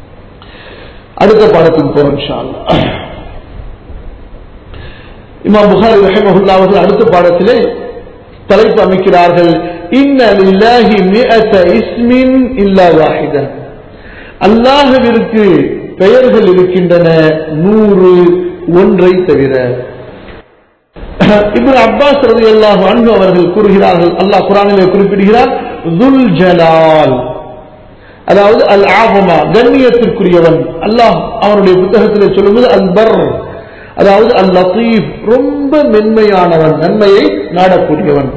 அடுத்த பாடத்துக்கு போறோம் இன்ஷா அல்லாஹ். இமாம் புகாரி ரஹிமஹுல்லா அவர்கள் அடுத்த பாடத்திலே தலைப்பு அமைக்கிறார்கள் இன்ன லில்லாஹி மிஅத இஸ்மின் இல்லா வாஹிதன் அல்லாஹ்விற்கு பெயர்கள் இருக்கின்றன நூறு ஒன்றை தவிர இப்னு அப்பாஸ் ரலியல்லாஹு அன்ஹு அவர்கள் கூறுகிறார்கள் அல்லாஹ் குர்ஆனிலே குறிப்பிடுகிறார் துல் ஜலால் அதாவது அல் ஆபமா கண்ணியத்திற்குரியவன் அல்லாஹ் அவனுடைய புத்தகத்திலே சொல்லும்போது அல் பர் அதாவது அல் லத்தீப் ரொம்ப மென்மையானவன் நன்மையை நாடக்கூடியவன்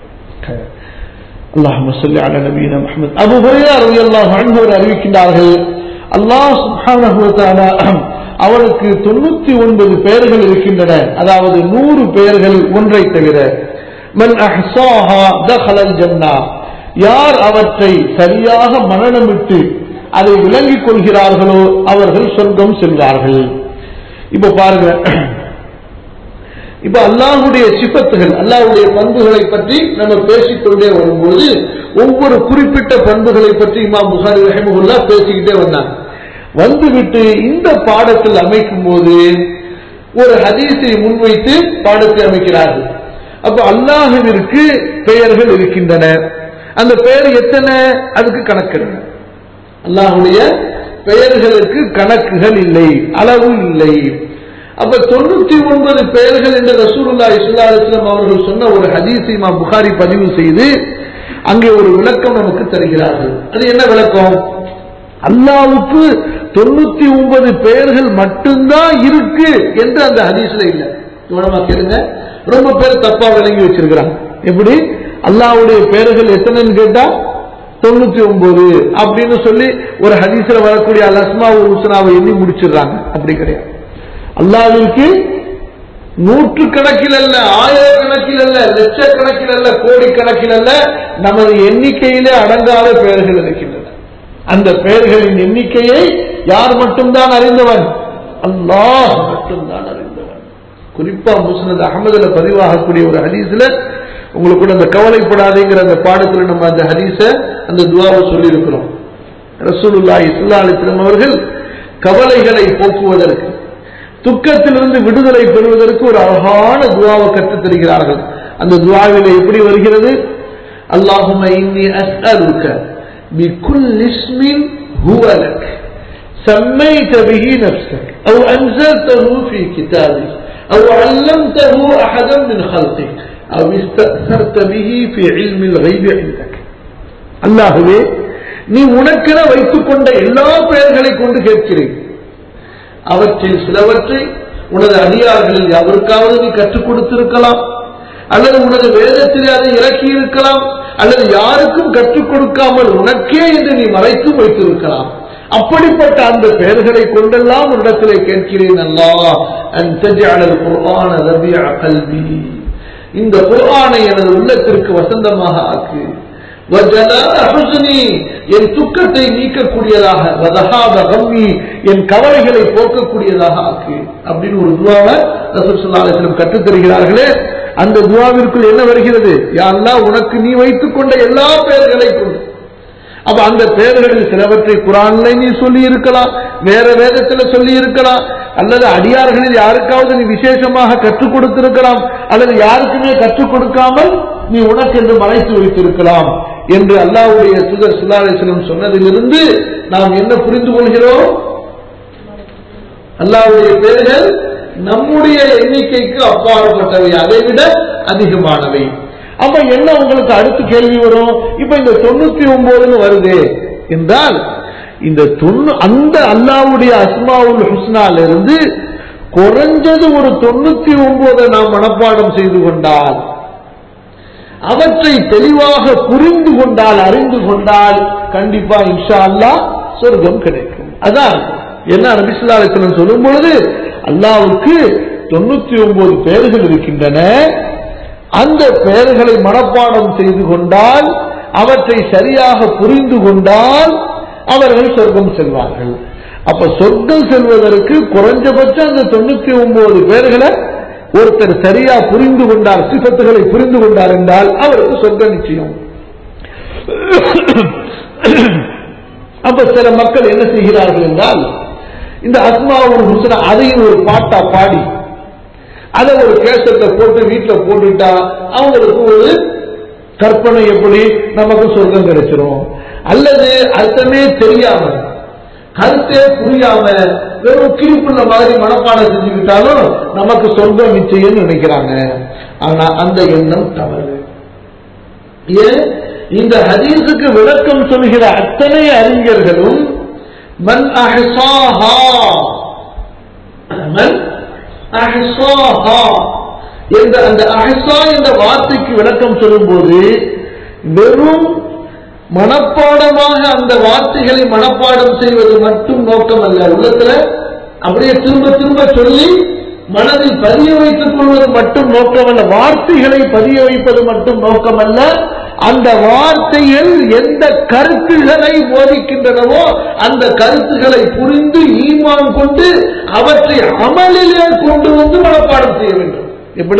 اللهم صل على نبينا محمد அபு ஹுரைரா ரலியல்லாஹு அன்ஹு அவர் அறிவிக்கின்றார்கள் அல்லாஹ் சுப்ஹானஹு வ தஆலா அவனுக்கு தொண்ணூத்தி ஒன்பது பெயர்கள் இருக்கின்றன அதாவது நூறு பெயர்கள் ஒன்றை தவிர மன் அஹ்சாஹா தஹலல் ஜன்னா யார் அவற்றை சரியாக மனநமிட்டு அதை விளங்கிக் கொள்கிறார்களோ அவர்கள் சொர்க்கம் செல்வார்கள் இப்ப பாருங்க இப்ப அல்லாஹுடைய சிப்பத்துகள் அல்லாஹுடைய பண்புகளை பற்றி நம்ம பேசிக்கொண்டே வரும்போது ஒவ்வொரு குறிப்பிட்ட பண்புகளை பற்றி இமாம் புகாரி ரஹிமகுல்லா பேசிக்கிட்டே வந்தாங்க வந்துவிட்டு இந்த பாடத்தில் அமைக்கும் போது ஒரு ஹதீஸை முன்வைத்து பாடத்தை அமைக்கிறார்கள் அப்ப அல்லாஹுவிற்கு பெயர்கள் இருக்கின்றன அந்த பெயர் எத்தனை அதுக்கு கணக்கு இல்லை. அல்லாஹுடைய பெயர்களுக்கு கணக்குகள் இல்லை அளவு இல்லை அப்ப தொண்ணூத்தி ஒன்பது பெயர்கள் என்று ரசூலுல்லா இஸ்லா அலிஸ்லாம் அவர்கள் சொன்ன ஒரு ஹதீஸை இமாம் புகாரி பதிவு செய்து அங்கே ஒரு விளக்கம் நமக்கு தருகிறார்கள் அது என்ன விளக்கம் அல்லாவுக்கு தொண்ணூத்தி ஒன்பது பெயர்கள் மட்டும்தான் இருக்கு என்று அந்த ஹதீஸ்ல இல்ல கவனமா கேளுங்க ரொம்ப பேர் தப்பா விளங்கி வச்சிருக்கிறாங்க எப்படி அல்லாவுடைய பெயர்கள் எத்தனைன்னு கேட்டா தொண்ணூத்தி ஒன்பது அப்படின்னு சொல்லி ஒரு ஹதீஸ்ல வரக்கூடிய அல் அஸ்மா உஸ்னாவை எண்ணி முடிச்சிடுறாங்க அப்படி கிடையாது அல்லாவிற்கு நூற்று கணக்கில் அல்ல ஆயிரக்கணக்கில் அல்ல லட்சக்கணக்கில் அல்ல கோடிக்கணக்கில் அல்ல நமது எண்ணிக்கையிலே அடங்காத பெயர்கள் இருக்கின்றன அந்த பெயர்களின் எண்ணிக்கையை யார் மட்டும்தான் அறிந்தவன் அல்லாஹ் மட்டும்தான் அறிந்தவன் குறிப்பா முஸ்னத் அகமதுல பதிவாகக்கூடிய ஒரு ஹதீஸ்ல உங்களுக்கு கூட அந்த கவலைப்படாதேங்கிற அந்த பாடத்துல நம்ம அந்த ஹதீஸ அந்த துவாவை சொல்லி இருக்கிறோம் ரசூலுல்லாஹி ஸல்லல்லாஹு அலைஹி வஸல்லம் அவர்கள் கவலைகளை போக்குவதற்கு துக்கத்திலிருந்து விடுதலை பெறுவதற்கு ஒரு அழகான துவாவை கற்றுத் தருகிறார்கள் அந்த துவாவில எப்படி வருகிறது اللهم إني أسألك بكل اسم هو لك سميت به نفسك أو أنزلته في كتابك أو علمته أحدا من خلقك أو استأثرت به في علم الغيب عندك அல்லாஹுவே நீ உனக்கென வைத்துக் கொண்ட எல்லா பெயர்களை கொண்டு கேட்கிறேன் அவற்றில் சிலவற்றை உனது அடியார்களில் எவருக்காவது நீ கற்றுக் கொடுத்திருக்கலாம் அல்லது உனது வேதத்திலே அதை இறக்கி இருக்கலாம் அல்லது யாருக்கும் கற்றுக் கொடுக்காமல் உனக்கே என்று நீ மறைத்தும் வைத்திருக்கலாம் அப்படிப்பட்ட அந்த பெயர்களை கொண்டெல்லாம் உன்னிடத்திலே கேட்கிறேன் அல்லா அன் தஜஅலல் குர்ஆன ரபிஅ கல்வி இந்த குர்ஆனை எனது உள்ளத்திற்கு வசந்தமாக ஆக்கு வஜலாஅ ஹுஸ்னி என் துக்கத்தை நீக்கக்கூடியதாக வதஹாப கம்மி என் கவலைகளை போக்கக்கூடியதாக ஆக்கு அப்படின்னு ஒரு துவாவை ரசூல் ஸல்லல்லாஹு அலைஹி வஸல்லம் கற்றுத் தருகிறார்களே அந்த துவாவிற்குள் என்ன வருகிறது யா அல்லாஹ் உனக்கு நீ வைத்துக் கொண்ட எல்லா பெயர்களை கொண்டு அப்ப அந்த பெயர்களில் சிலவற்றை குரான்ல நீ சொல்லி இருக்கலாம் வேற வேதத்துல சொல்லி இருக்கலாம் அல்லது அடியார்களில் யாருக்காவது நீ விசேஷமாக கற்றுக் கொடுத்திருக்கலாம் அல்லது யாருக்குமே கற்றுக் கொடுக்காமல் நீ உனக்கு என்று மறைத்து வைத்திருக்கலாம் என்று அல்லாஹ்வுடைய சுதர் சுல்லாசனம் சொன்னதிலிருந்து நாம் என்ன புரிந்து கொள்கிறோம் அல்லாஹ்வுடைய பெயர்கள் நம்முடைய எண்ணிக்கைக்கு அப்பாற்பட்டவை அதை விட அதிகமானவை அப்ப என்ன உங்களுக்கு அடுத்த கேள்வி வரும் இப்ப இந்த தொண்ணூத்தி ஒன்பதுன்னு வருது என்றால் இந்த தொண்ணு அந்த அல்லாவுடைய அஸ்மாவுல் ஹுஸ்னால இருந்து குறைஞ்சது ஒரு தொண்ணூத்தி ஒன்பதை நாம் மனப்பாடம் செய்து கொண்டால் அவற்றை தெளிவாக புரிந்து கொண்டால் அறிந்து கொண்டால் கண்டிப்பா இன்ஷா அல்லாஹ் சொர்க்கம் கிடைக்கும் அதான் என்ன நபிசுல்லாசனம் சொல்லும் பொழுது அல்லாவுக்கு தொண்ணூத்தி ஒன்பது பெயர்கள் இருக்கின்றன அந்த பெயர்களை மனப்பாடம் செய்து கொண்டால் அவற்றை சரியாக புரிந்து கொண்டால் அவர்கள் சொர்க்கம் செல்வார்கள் அப்ப சொர்க்கம் செல்வதற்கு குறைஞ்சபட்சம் அந்த தொண்ணூத்தி ஒன்பது பேர்களை ஒருத்தர் சரியா புரிந்து கொண்டார் சிபத்துகளை புரிந்து கொண்டார் என்றால் அவருக்கு சொர்க்க நிச்சயம் அப்ப சில மக்கள் என்ன செய்கிறார்கள் என்றால் இந்த அஸ்மாவுல் ஹுசனா அதையும் ஒரு பாட்டா பாடி அதை ஒரு கேசத்தை போட்டு வீட்டுல போட்டுட்டா அவங்களுக்கு ஒரு கற்பனை எப்படி நமக்கு சொர்க்கம் கிடைச்சிரும் அல்லது அர்த்தமே தெரியாம கருத்தே புரியாம வெறும் கிரிப்புள்ள மாதிரி மனப்பாடம் செஞ்சுக்கிட்டாலும் நமக்கு சொர்க்கம் நிச்சயம் நினைக்கிறாங்க ஆனா அந்த எண்ணம் தவறு ஏன் இந்த ஹதீஸுக்கு விளக்கம் சொல்கிற அத்தனை அறிஞர்களும் மன் அஹ்சாஹா மன் அஹ்சாஹா என்ற அந்த அஹ்சா என்ற வார்த்தைக்கு விளக்கம் சொல்லும்போது வெறும் மனப்பாடமாக அந்த வார்த்தைகளை மனப்பாடம் செய்வது மட்டும் நோக்கம் அல்ல உள்ளத்துல அப்படியே திரும்ப திரும்ப சொல்லி மனதில் பதிய வைத்துக் கொள்வது மட்டும் நோக்கமல்ல வார்த்தைகளை பதிய வைப்பது மட்டும் நோக்கமல்ல அந்த வார்த்தைகள் எந்த கருத்துகளை போதிக்கின்றனவோ அந்த கருத்துக்களை புரிந்து ஈமான் கொண்டு அவற்றை அமலிலே கொண்டு வந்து மனப்பாடம் செய்ய வேண்டும் எப்படி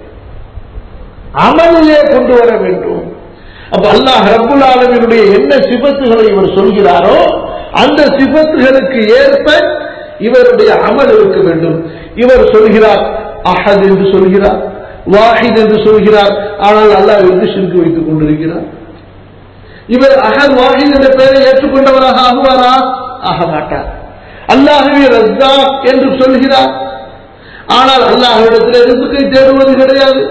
அமலிலே கொண்டு வர வேண்டும் அப்ப அல்லாஹ் ரப்புல் ஆலமினுடைய என்ன சிபத்துகளை இவர் சொல்கிறாரோ அந்த சிபத்துகளுக்கு ஏற்ப இவருடைய அமல் இருக்க வேண்டும் இவர் சொல்கிறார் அஹத் என்று சொல்கிறார் வாஹித் என்று சொல்கிறார் ஆனால் அல்லாஹ் என்று சிறுக்கு வைத்துக் கொண்டிருக்கிறார் இவர் அஹத் வாஹித் என்ற பெயரை ஏற்றுக்கொண்டவராக ஆகுவாரா ஆக மாட்டார் அல்லாஹுவே ரஸ்தா என்று சொல்கிறார் ஆனால் அல்லாஹிடத்தில் ரிசுக்கை தேடுவது கிடையாது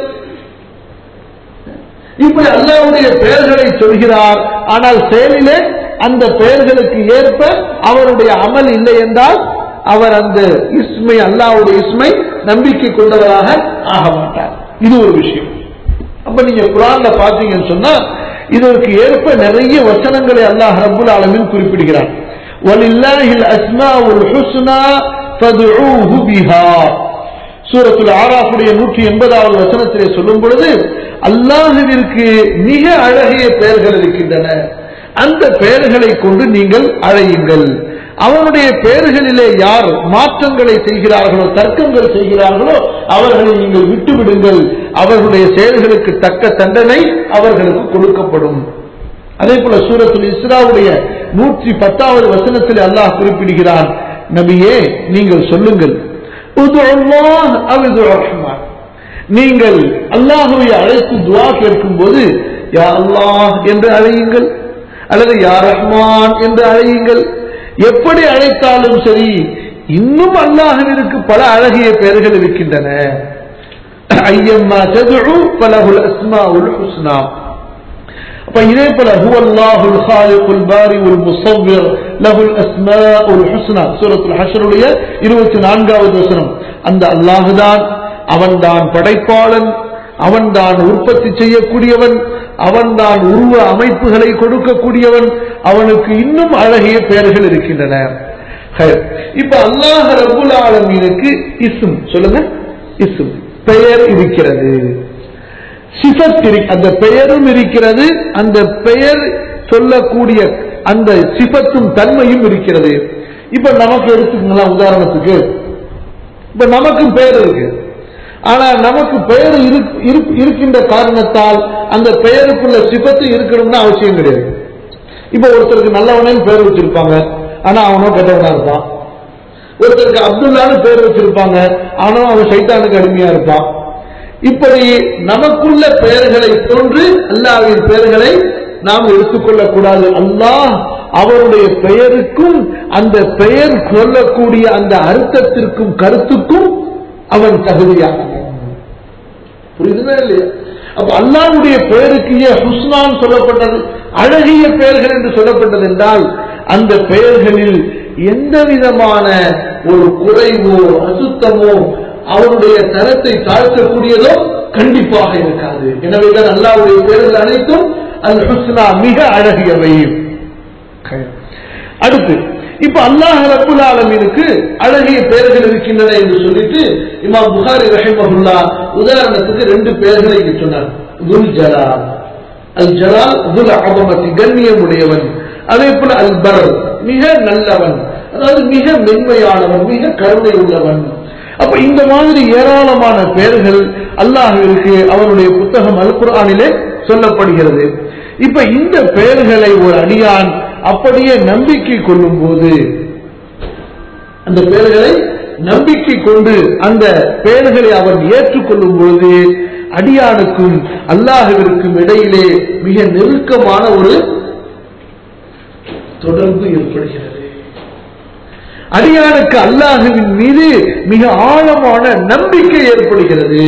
இப்படி அல்லாவுடைய பெயர்களை சொல்கிறார் ஆனால் செயலிலே அந்த பெயர்களுக்கு ஏற்ப அவருடைய அமல் இல்லை என்றால் அவர் அந்த இஸ்மை அல்லாவுடைய இஸ்மை நம்பிக்கை கொண்டவராக ஆக மாட்டார் இது ஒரு விஷயம் அப்ப நீங்க குரான்ல பாத்தீங்கன்னு சொன்னா இதற்கு ஏற்ப நிறைய வசனங்களை அல்லாஹ் ரப்புல் ஆலமின் குறிப்பிடுகிறார் وَلِلَّهِ الْأَسْمَاءُ الْحُسْنَى فَادْعُوهُ بِهَا சூரத்துல் ஆராஃபுடைய நூற்றி எண்பதாவது வசனத்திலே சொல்லும் பொழுது அல்லாஹுவிற்கு மிக அழகிய பெயர்கள் இருக்கின்றன அந்த பெயர்களை கொண்டு நீங்கள் அழையுங்கள் அவனுடைய பெயர்களிலே யார் மாற்றங்களை செய்கிறார்களோ தர்க்கங்கள் செய்கிறார்களோ அவர்களை நீங்கள் விட்டுவிடுங்கள் அவர்களுடைய செயல்களுக்கு தக்க தண்டனை அவர்களுக்கு கொடுக்கப்படும் அதே போல சூரத்துல் இஸ்ராவுடைய நூற்றி பத்தாவது வசனத்தில் அல்லாஹ் குறிப்பிடுகிறான் நபியே நீங்கள் சொல்லுங்கள் உது அல்லாஹ் அவ் உது ரஹ்மான். நீங்கள் அல்லாஹுவை அழைத்து துவா கேட்கும் போது யா அல்லாஹ் என்று அழையுங்கள் அல்லது யா ரஹ்மான் என்று அழையுங்கள் எப்படி அழைத்தாலும் சரி இன்னும் அல்லாஹுவிற்கு பல அழகிய பெயர்கள் இருக்கின்றன ஐயம்மா ததுஉ பலகுல் அஸ்மாஉல் ஹுஸ்னா அப்ப இதே போல ஹுவ அல்லாஹுல் ஹாலிகுல் பாரிஉல் முஸவ்விர் லஹுல் அஸ்மாஉல் ஹுஸ்னா சூரத்துல் ஹஷ்ருடைய 24வது வசனம் அந்த அல்லாஹ்தான் அவன்தான் படைப்பாளன் அவன்தான் உற்பத்தி செய்யக்கூடியவன் அவன்தான் உருவ அமைப்புகளை கொடுக்கக்கூடியவன் அவனுக்கு இன்னும் அழகிய பெயர்கள் இருக்கின்றன ஹைர். இப்ப அல்லாஹ் ரபுல் ஆலமீனுக்கு இஸ்ம் சொல்லுங்க இஸ்ம் பெயர் இருக்கிறது சிஃபத் இரு- அந்த பெயரும் இருக்கிறது அந்த பெயர் சொல்லக்கூடிய அந்த சிஃபத்தும் தன்மையும் இருக்கிறது இப்ப நமக்கு எடுத்துக்கலாம் உதாரணத்துக்கு இப்ப நமக்கும் பெயர் இருக்கு ஆனா நமக்கு பெயர் இரு- இரு- இருக்கின்ற காரணத்தால் அந்த பெயருக்குள்ள சிபத்து இருக்கணும்னு அவசியம் கிடையாது இப்ப ஒருத்தருக்கு நல்லவனேன்னு பெயர் வச்சிருப்பாங்க ஆனா அவனும் கெட்டவனா இருப்பான் ஒருத்தருக்கு அப்துல்லான்னு பேர் வச்சிருப்பாங்க ஆனா அவன் சைத்தானுக்கு அடிமையா இருப்பான் இப்படி நமக்குள்ள பெயர்களை போன்று அல்லாஹ்வின் பெயர்களை நாம் எடுத்துக்கொள்ளக் கூடாது அல்லாஹ் அவருடைய பெயருக்கும் அந்த பெயர் சொல்லக்கூடிய அந்த அர்த்தத்திற்கும் கருத்துக்கும் அவன் தகுதியானவன் புரியுதுமே இல்லையா அப்ப அல்லாஹ்வுடைய பெயருக்கு ஏன் ஹுஸ்னான் சொல்லப்பட்டது அழகிய பெயர்கள் என்று சொல்லப்பட்டது என்றால் அந்த பெயர்களில் எந்த விதமான ஒரு குறைவோ அசுத்தமோ அவருடைய தரத்தை தாழ்த்தக்கூடியதோ கண்டிப்பாக இருக்காது எனவேதான் அல்லாஹ்வுடைய பெயர்கள் அனைத்தும் அல் ஹுஸ்னா மிக அழகியவை அடுத்து இப்ப அல்லாஹ் ரப்புல் ஆலமீனுக்கு அழகிய பெயர்கள் இருக்கின்றன என்று சொல்லிட்டு இமாம் புகாரி ரஹிமஹுல்லா உதாரணத்துக்கு ரெண்டு பெயர்களை இங்கு சொன்னார் துல் ஜலால் அல் ஜலால் துல் அபமதி கண்ணியம் உடையவன் அதே போல அல் பர் மிக நல்லவன் அதாவது மிக மென்மையானவன் மிக கருணை உள்ளவன் அப்ப இந்த மாதிரி ஏராளமான பெயர்கள் அல்லாஹ்விற்கு அவருடைய புத்தகம் அல் குர்ஆனிலே சொல்லப்படுகிறது இப்ப இந்த பெயர்களை ஒரு அடியான் அப்படியே நம்பிக்கை கொள்ளும் போது அந்த பெயர்களை நம்பிக்கை கொண்டு அந்த பெயர்களை அவன் ஏற்றுக்கொள்ளும் பொழுது அடியானுக்கும் அல்லாஹுவிற்கும் இடையிலே மிக நெருக்கமான ஒரு தொடர்பு ஏற்படுகிறது அடியானுக்கு அல்லாஹுவின் மீது மிக ஆழமான நம்பிக்கை ஏற்படுகிறது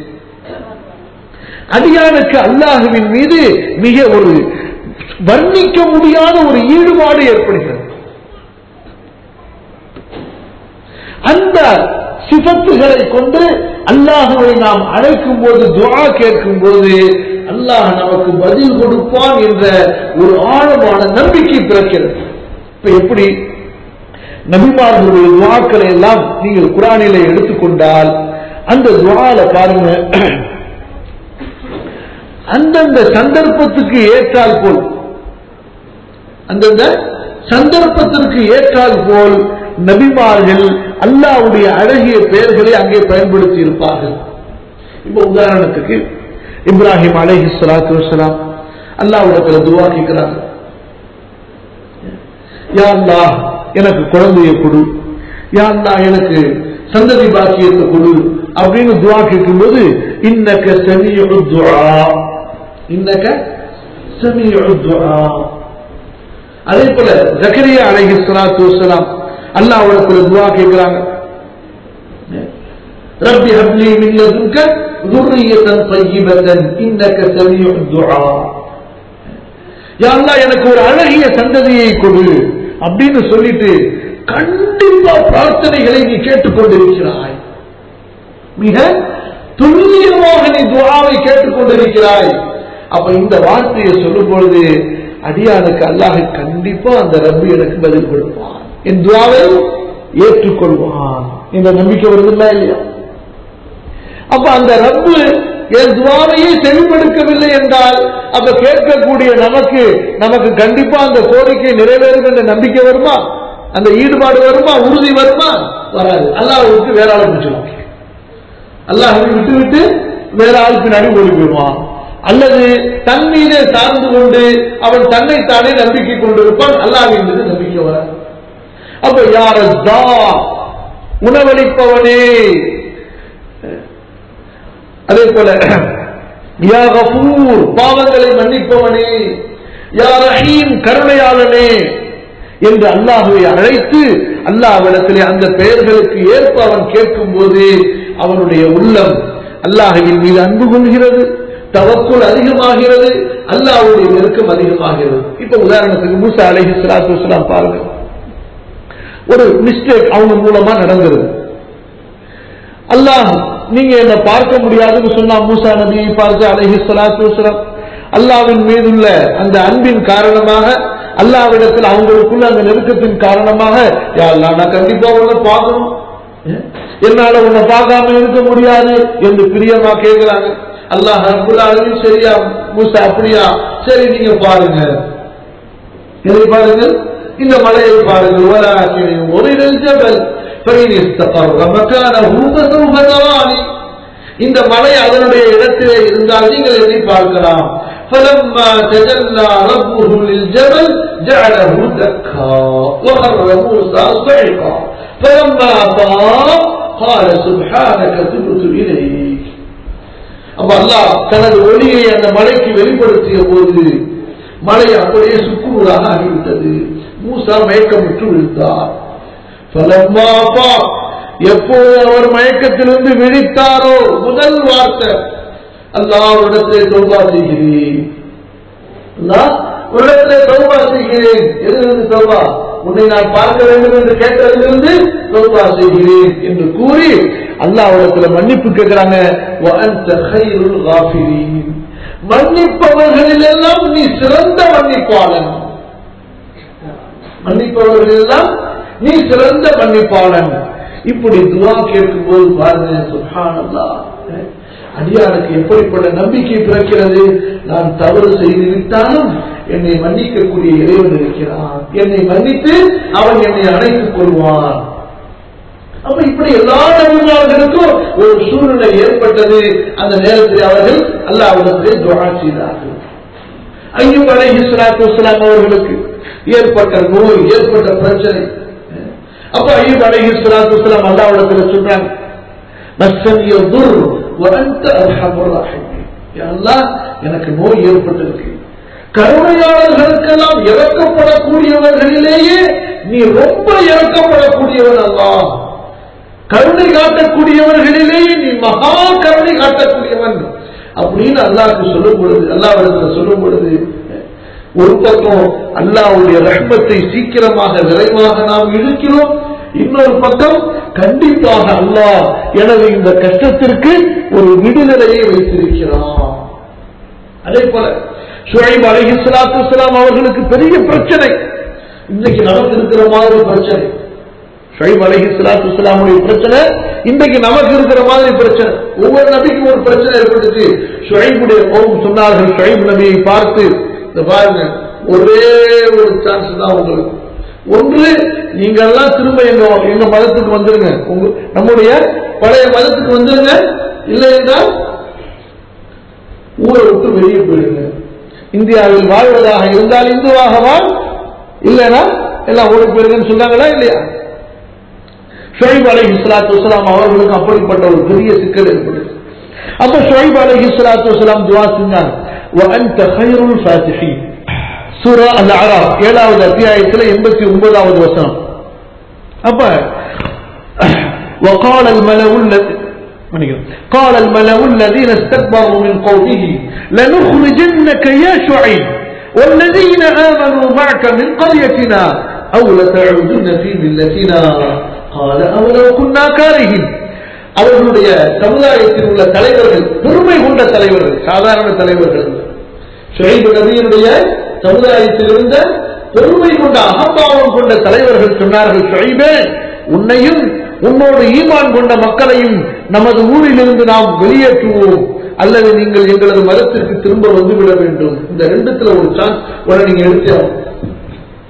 அடியானுக்கு அல்லாஹுவின் மீது மிக ஒரு வர்ணிக்க முடியாத ஒரு ஈடுபாடு ஏற்படுகிறது அந்த சிபத்துகளை கொண்டு அல்லாஹுவை நாம் அழைக்கும் போது துஆ கேட்கும் போது அல்லாஹ் நமக்கு பதில் கொடுப்பான் என்ற ஒரு ஆழமான நம்பிக்கை பிறக்கிறது இப்ப எப்படி நபிமார்களுடைய துவாக்களை எல்லாம் நீங்கள் குரானிலே எடுத்துக்கொண்டால் அந்த துவால பாருங்க அந்தந்த சந்தர்ப்பத்துக்கு ஏற்றால் போல் அந்தந்த சந்தர்ப்பத்திற்கு ஏற்றால் போல் நபிமார்கள் அல்லாவுடைய அழகிய பெயர்களை அங்கே பயன்படுத்தி இருப்பார்கள் இப்ப உதாரணத்துக்கு இப்ராஹிம் அலைஹி ஸலாத்து வஸலாம் அல்லாஹ்விடத்துல துவா கேட்கிறாங்க யா அல்லாஹ் எனக்கு குழந்தையை கொடு யா அல்லாஹ் எனக்கு சந்ததி பாக்கியத்தை கொடு அப்படின்னு துவா கேட்கும்போது இன்னக்க சமீஉ துஆ இன்னக்க சமீஉ துஆ அதே போல ஜக்கரியா அலைஹி ஸலாத்து வஸலாம் அல்லாஹ்விடத்துல துஆ கேட்கிறாங்க رب هب لي من لدنك ذرية طيبة إنك سميع الدعاء யா அல்லாஹ் எனக்கு ஒரு அழகிய சந்ததியை கொடு அப்படின்னு சொல்லிட்டு கண்டிப்பா பிரார்த்தனைகளை நீ கேட்டுக்கொண்டிருக்கிறாய் மிக துல்லியமாக நீ துவாவை கேட்டுக்கொண்டிருக்கிறாய் அப்ப இந்த வார்த்தையை சொல்லும் பொழுது அடியானுக்கு அல்லாஹ் கண்டிப்பா அந்த ரப்பு எனக்கு பதில் கொடுப்பான் என் துவாவை ஏற்றுக்கொள்வான் என்ற நம்பிக்கை வருதுல்ல இல்லையா அப்ப அந்த ரப்பு என் துவாவையே செவிப்படுக்கவில்லை என்றால் அப்ப கேட்கக்கூடிய நமக்கு நமக்கு கண்டிப்பா அந்த கோரிக்கை நிறைவேறும் என்ற நம்பிக்கை வருமா அந்த ஈடுபாடு வருமா உறுதி வருமா வராது அல்லாஹ்வுக்கு வேற ஆளை பிடிச்சிடும் அல்லாஹ்வை விட்டு விட்டு வேற ஆள் பின்னாடி ஓடி போயிடுவான் அல்லது தன் மீதே சார்ந்து கொண்டு அவன் தன்னைத்தானே நம்பிக்கை கொண்டிருப்பான் அல்லாஹ்வின் மீது நம்பிக்கை வராது அப்ப யார உணவளிப்பவனே அதே போல யா கஃபூர் பாவங்களை மன்னிப்பவனே யா ரஹீம் கருணையாளனே என்று அல்லாஹுவை அழைத்து அல்லாஹ்விடத்திலே அந்த பெயர்களுக்கு ஏற்ப அவன் கேட்கும் போது அவனுடைய உள்ளம் அல்லாஹுவின் மீது அன்பு கொள்கிறது தவக்குள் அதிகமாகிறது அல்லாஹ்வுடைய நெருக்கம் அதிகமாகிறது இப்ப உதாரணத்துக்கு மூசா அலைஹி ஸலாத்து வஸலாம் பாருங்க ஒரு மிஸ்டேக் அவங்க மூலமா நடந்தது அல்லாஹ் நீங்க என்ன பார்க்க முடியாதுன்னு சொன்னா மூசா நபியை பார்த்து அலைஹி ஸலாத்து வஸலாம் அல்லாஹ்வின் மீதுள்ள அந்த அன்பின் காரணமாக அல்லாஹ்விடத்தில் அவங்களுக்குள்ள அந்த நெருக்கத்தின் காரணமாக யா அல்லாஹ் நான் கண்டிப்பா உன்னை பார்க்கணும் என்னால உன்னை பார்க்காம இருக்க முடியாது என்று பிரியமா கேட்கிறாங்க அல்லாஹ் ரப்புல் ஆலமீன் சரியா மூசா அப்படியா சரி நீங்க பாருங்க எதை பாருங்கள் இந்த மலையை பாருங்கள் ولكن ورد الجبل فإن استقر مكانه فسوف تراني இந்த மலை அதனுடைய இடத்திலே இருந்தால் நீங்கள் என்னை பார்க்கலாம் فلما تجلى ربه للجبل جعله دكا وخر موسى صعقا فلما أفاق قال سبحانك تبت إليك அப்ப அல்லாஹ் தனது ஒளியை அந்த மலைக்கு வெளிப்படுத்திய போது மலை அப்படியே சுக்குநூறாக ஆகிவிட்டது மூசா மயக்கமுற்று விழுந்தார் பலம்மா அப்பா எப்போது அவர் மயக்கத்திலிருந்து விழித்தாரோ முதல் வார்த்தை அல்லாஹ்விடத்திலே தௌபா செய்கிறேன் அல்லாஹ் உன்னிடத்திலே தௌபா செய்கிறேன் எதிலிருந்து தௌபா உன்னை நான் பார்க்க வேண்டும் என்று கேட்டதிலிருந்து தௌபா செய்கிறேன் என்று கூறி அல்லாஹ்விடத்துல மன்னிப்பு கேட்கிறாங்க وَأَنْتَ خَيْرُ الْغَافِرِينَ மன்னிப்பவர்களிலெல்லாம் நீ சிறந்த மன்னிப்பாளன் மன்னிப்பவர்களெல்லாம் நீ சிறந்த மன்னிப்பாளன் இப்படி துவா கேட்கும் போது பாருங்க சுப்ஹானல்லாஹ் அடியானுக்கு எப்படிப்பட்ட நம்பிக்கை பிறக்கிறது நான் தவறு செய்து விட்டாலும் என்னை மன்னிக்கக்கூடிய இறைவன் இருக்கிறான் என்னை மன்னித்து அவன் என்னை அணைத்துக் கொள்வான் அப்ப இப்படி எல்லா நபிமார்களுக்கும் ஒரு சூழ்நிலை ஏற்பட்டது அந்த நேரத்தில் அவர்கள் அல்லாவிடத்திலே துவா செய்தார்கள் ஐயூப் அலைஹி ஸலாத்து வஸலாம் அவர்களுக்கு ஏற்பட்ட நோய் ஏற்பட்ட பிரச்சனை அப்ப ஐயூப் அலைஹி ஸலாத்து வஸலாம் அல்லாஹ்விடத்தில் சொல்றாங்க மஸ்ஸனி யதுர் வ அன்த அர்ஹமுர் ரஹீம் யா அல்லாஹ் எனக்கு நோய் ஏற்பட்டிருக்கு கருணையாளர்களுக்கெல்லாம் இறக்கப்படக்கூடியவர்களிலேயே நீ ரொம்ப இறக்கப்படக்கூடியவன் அல்லாஹ் கருணை காட்டக்கூடியவர்களிலேயே நீ மகா கருணை காட்டக்கூடியவன் அப்படின்னு அல்லாஹ்க்கு சொல்லும் பொழுது அல்லாவிடத்துல சொல்லும் பொழுது ஒரு பக்கம் அல்லாஹ்வுடைய ரஹ்மத்தை சீக்கிரமாக விரைவாக நாம் இழுக்கிறோம் இன்னொரு பக்கம் கண்டிப்பாக அல்லாஹ் எனது இந்த கஷ்டத்திற்கு ஒரு விடுதலையை வைத்திருக்கிறான் அதே போல ஷுஐப் அலைஹி ஸலாத்து வஸலாம் அவர்களுக்கு பெரிய பிரச்சனை இன்னைக்கு நமக்கு இருக்கிற மாதிரி பிரச்சனை ஷுஐப் அலைஹி ஸலாத்து வஸலாமுடைய பிரச்சனை இன்றைக்கு நமக்கு இருக்கிற மாதிரி பிரச்சனை ஒவ்வொரு நபிக்கும் ஒரு பிரச்சனை ஏற்பட்டுச்சு ஷுஐபுடைய கோபம் சொன்னார்கள் ஷுஐப் நபியை பார்த்து இந்த பாருங்க ஒரே ஒரு சான்ஸ் தான் உங்களுக்கு ஒன்று நீங்க எல்லாம் திரும்ப எங்க எங்க மதத்துக்கு வந்துருங்க உங்க நம்முடைய பழைய மதத்துக்கு வந்துருங்க இல்லை என்றால் ஊரை விட்டு வெளியே போயிடுங்க இந்தியாவில் வாழ்வதாக இருந்தால் இந்துவாக வாழ் இல்லைன்னா எல்லாம் ஓடி போயிருங்கன்னு சொன்னாங்களா இல்லையா ஷொய்ப் அலை இஸ்லாத்து வசலாம் அவர்களுக்கு அப்படிப்பட்ட ஒரு பெரிய சிக்கல் ஏற்படுது அப்ப ஷொய்ப் அலை இஸ்லாத்து வசலாம் துவா செஞ்சாங்க وأنت خير الفاتحين சூரா அந்த அராப் ஏழாவது அத்தியாயத்தில் எண்பத்தி ஒன்பதாவது வசனம் அப்ப وقال الملأ الذي قال الملأ الذين استكبروا من قومه لنخرجنك يا شعيب والذين آمنوا معك من قريتنا أو لتعودن في ملتنا قال أولو كنا كارهين அவர்களுடைய சமுதாயத்தில் உள்ள தலைவர்கள் பெருமை கொண்ட தலைவர்கள் சாதாரண தலைவர்கள் ஷுஐப் நபியினுடைய சமுதாயத்தில் இருந்த பெருமை கொண்ட அகம்பாவம் கொண்ட தலைவர்கள் சொன்னார்கள் ஷுஐபே உன்னையும் உன்னோடு ஈமான் கொண்ட மக்களையும் நமது ஊரிலிருந்து நாம் வெளியேற்றுவோம் அல்லது நீங்கள் எங்களது மதத்திற்கு திரும்ப வந்துவிட வேண்டும் இந்த ரெண்டுத்துல ஒரு சான்ஸ் உடனே நீங்க எடுத்தோம்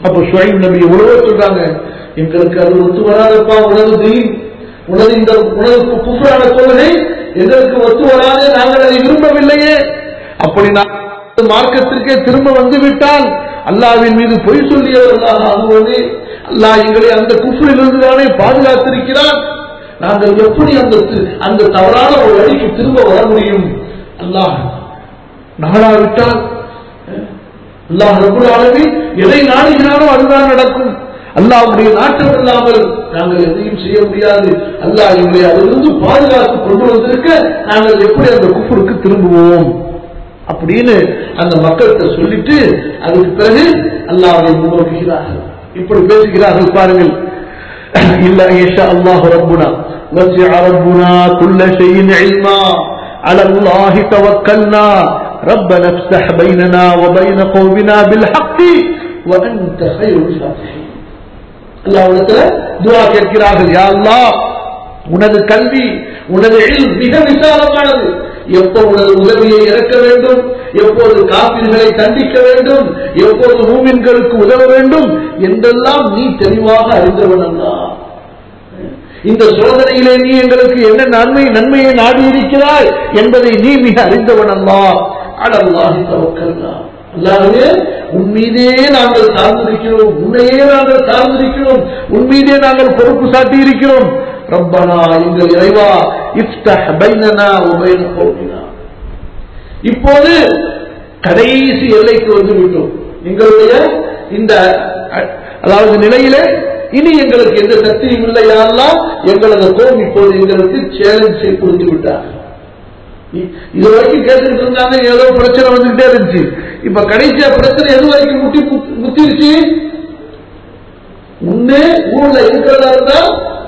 அப்ப ஷுவைப் நபி எவ்வளவோ சொல்றாங்க எங்களுக்கு அது ஒத்து வராதப்பா உனது தீன் உனது இந்த உனது குஃபரான கொள்கை எங்களுக்கு ஒத்து வராது நாங்கள் அதை விரும்பவில்லையே அப்படி நான் மார்க்கத்திற்கே திரும்ப வந்து விட்டால் அல்லாவின் மீது பொய் சொல்லியவர்களாக ஆகுவது அல்லாஹ் எங்களை அந்த குஃபரிலிருந்து தானே பாதுகாத்திருக்கிறான் நாங்கள் எப்படி அந்த தி- அந்த தவறான ஒரு வழிக்கு திரும்ப வர முடியும் அல்லாஹ் நாடாவிட்டால் அல்லாஹ் ரபுல் ஆலமீன் எதை நாடுகிறானோ அதுதான் நடக்கும் அல்லாஹ்வுடைய நாட்டம் இல்லாமல் நாங்கள் எதையும் செய்ய முடியாது அல்லாஹ் எங்களை அதிலிருந்து பாதுகாத்து கொண்டு வந்திருக்க நாங்கள் எப்படி அந்த குஃபருக்கு திரும்புவோம் அப்படின்னு அந்த மக்கள்கிட்ட சொல்லிட்டு அதுக்கு பிறகு அல்லாஹ்வை முன்னோக்குகிறார்கள் இப்படி பேசுகிறார்கள் பாருங்கள் இல்ல يشاء الله ربنا وسع ربنا كل شيء علما على الله توكلنا ربنا افتح بيننا وبين قومنا بالحق وانت خير الفاتحين அல்லாஹ்விடத்துல துஆ கேட்கிறார்கள் யா அல்லாஹ் உனது கல்வி உனது இல்ம் மிக விசாலமானது எப்போ உனது உதவியை இறக்க வேண்டும் எப்போது காப்பீடுகளை தண்டிக்க வேண்டும் எப்போது மூமின்களுக்கு உதவ வேண்டும் என்றெல்லாம் நீ தெளிவாக அறிந்தவன் அல்லா இந்த சோதனையிலே நீ எங்களுக்கு என்ன நன்மை நன்மையை நாடி இருக்கிறாய் என்பதை நீ மிக அறிந்தவன் அல்லா அடல்லாஹி தவக்கல்லா அல்லாஹ்வே உன் மீதே நாங்கள் சார்ந்திருக்கிறோம் உன்னையே நாங்கள் சார்ந்திருக்கிறோம் உன் மீதே நாங்கள் பொறுப்பு சாட்டி இருக்கிறோம் ரப்பனா எங்கள் இறைவா இஃப்தஹ் பைனனா வ பைன கௌமினா இப்போது கடைசி எல்லைக்கு வந்து விட்டோம் எங்களுடைய இந்த அ- அதாவது நிலையிலே இனி எங்களுக்கு எந்த சக்தியும் இல்லை யாரெல்லாம் எங்களது கோம் இப்போது எங்களுக்கு சேலஞ்சை கொடுத்து விட்டார் இ- இது வரைக்கும் கேட்டுட்டு இருந்தாங்க ஏதோ பிரச்சனை வந்துகிட்டே இருந்துச்சு இப்ப கடைசியா பிரச்சனை எது வரைக்கும் முட்டி முத்தி- முத்திருச்சு முன்னே ஊர்ல இருக்கிறதா இருந்தா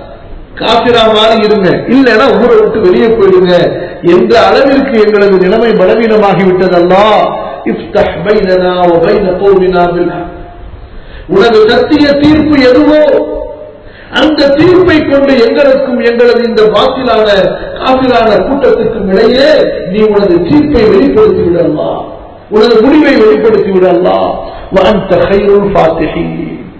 காபிரா மாதிரி இருங்க இல்லைன்னா ஊரை விட்டு வெளியே போயிடுங்க என்ற அளவிற்கு எங்களது நிலைமை பலவீனமாகி விட்டதல்லா இஃப்தஹ் பைனனா வ பைன கௌமினா பில் ஹக். உனது சத்திய தீர்ப்பு எதுவோ அந்த தீர்ப்பை கொண்டு எங்களுக்கும் எங்களது இந்த பாத்திலான காபிலான கூட்டத்துக்கும் இடையே நீ உனது தீர்ப்பை வெளிப்படுத்தி விடல்லா உனது முடிவை வெளிப்படுத்தி விடல்லா وأنت خير الفاتحين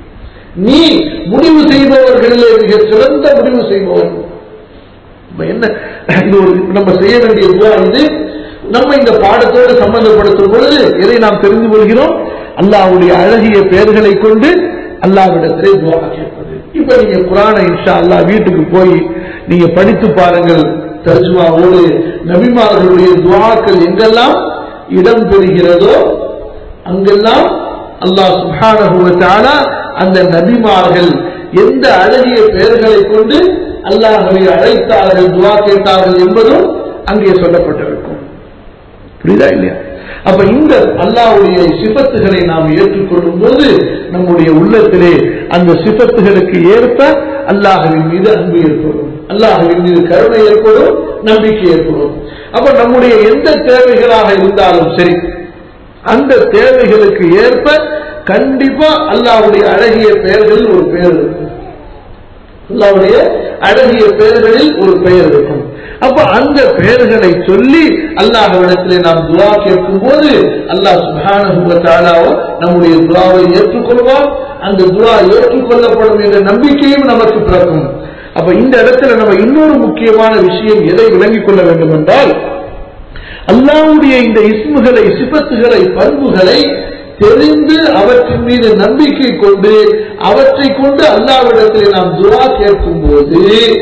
நீ முடிவு செய்பவர்களிலே மிக சிறந்த முடிவு செய்பவன் நம்ம என்ன இது ஒரு நம்ம செய்ய வேண்டிய துவா இது நம்ம இந்த பாடத்தோடு சம்பந்தப்படுத்தும் பொழுது எதை நாம் தெரிந்து கொள்கிறோம் அல்லாஹ்வுடைய அழகிய பெயர்களை கொண்டு அல்லாஹ்விடத்திலே துவா கேட்பது இப்ப நீங்க குரானை இன்ஷா அல்லாஹ் வீட்டுக்கு போய் நீங்க படித்து பாருங்கள் தர்ஜுமாவோடு நபிமார்களுடைய துவாக்கள் எங்கெல்லாம் இடம் பெறுகிறதோ அங்கெல்லாம் அல்லாஹ் சுப்ஹானஹு வ தஆலா அந்த நபிமார்கள் எந்த அழகிய பெயர்களை கொண்டு அல்லாஹ்வை அழைத்தார்கள் துவா கேட்டார்கள் என்பதும் அங்கே சொல்லப்பட்டிருக்கும் புரியுதா இல்லையா அப்ப இந்த அல்லாஹ்வுடைய சிபத்துகளை நாம் ஏற்றுக்கொள்ளும் போது நம்முடைய உள்ளத்திலே அந்த சிபத்துகளுக்கு ஏற்ப அல்லாஹ்வின் மீது அன்பு ஏற்படும் அல்லாஹ்வின் மீது கருணை ஏற்படும் நம்பிக்கை ஏற்படும் அப்ப நம்முடைய எந்த தேவைகளாக இருந்தாலும் சரி அந்த தேவைகளுக்கு ஏற்ப கண்டிப்பா அல்லாஹ்வுடைய அழகிய பெயர்களில் ஒரு பெயர் இருக்கும் அல்லாஹ்வுடைய அழகிய பெயர்களில் ஒரு பெயர் இருக்கும் அப்ப அந்த பெயர்களை சொல்லி அல்லாஹ்விடத்திலே நாம் துவா கேட்கும் போது அல்லாஹ் சுப்ஹானஹு வ தஆலாவோ நம்முடைய துவாவை ஏற்றுக்கொள்வார் அந்த துவா ஏற்றுக்கொள்ளப்படும் என்ற நம்பிக்கையும் நமக்கு பிறக்கும் அப்ப இந்த இடத்துல நம்ம இன்னொரு முக்கியமான விஷயம் எதை விளங்கிக் கொள்ள வேண்டும் என்றால் அல்லாஹ்வுடைய இந்த இஸ்முகளை சிபத்துகளை பண்புகளை தெரிந்து அவற்றின் மீது நம்பிக்கை கொண்டு அவற்றை கொண்டு அல்லாவிடத்திலே நாம் துவா கேட்கும் போது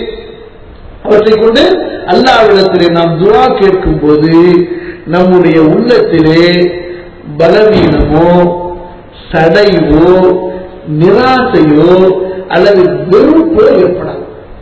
அவற்றை கொண்டு அல்லாவிடத்திலே நாம் துவா கேட்கும் போது நம்முடைய உள்ளத்திலே பலவீனமோ சடைவோ நிராசையோ அல்லது வெறுப்போ ஏற்படாது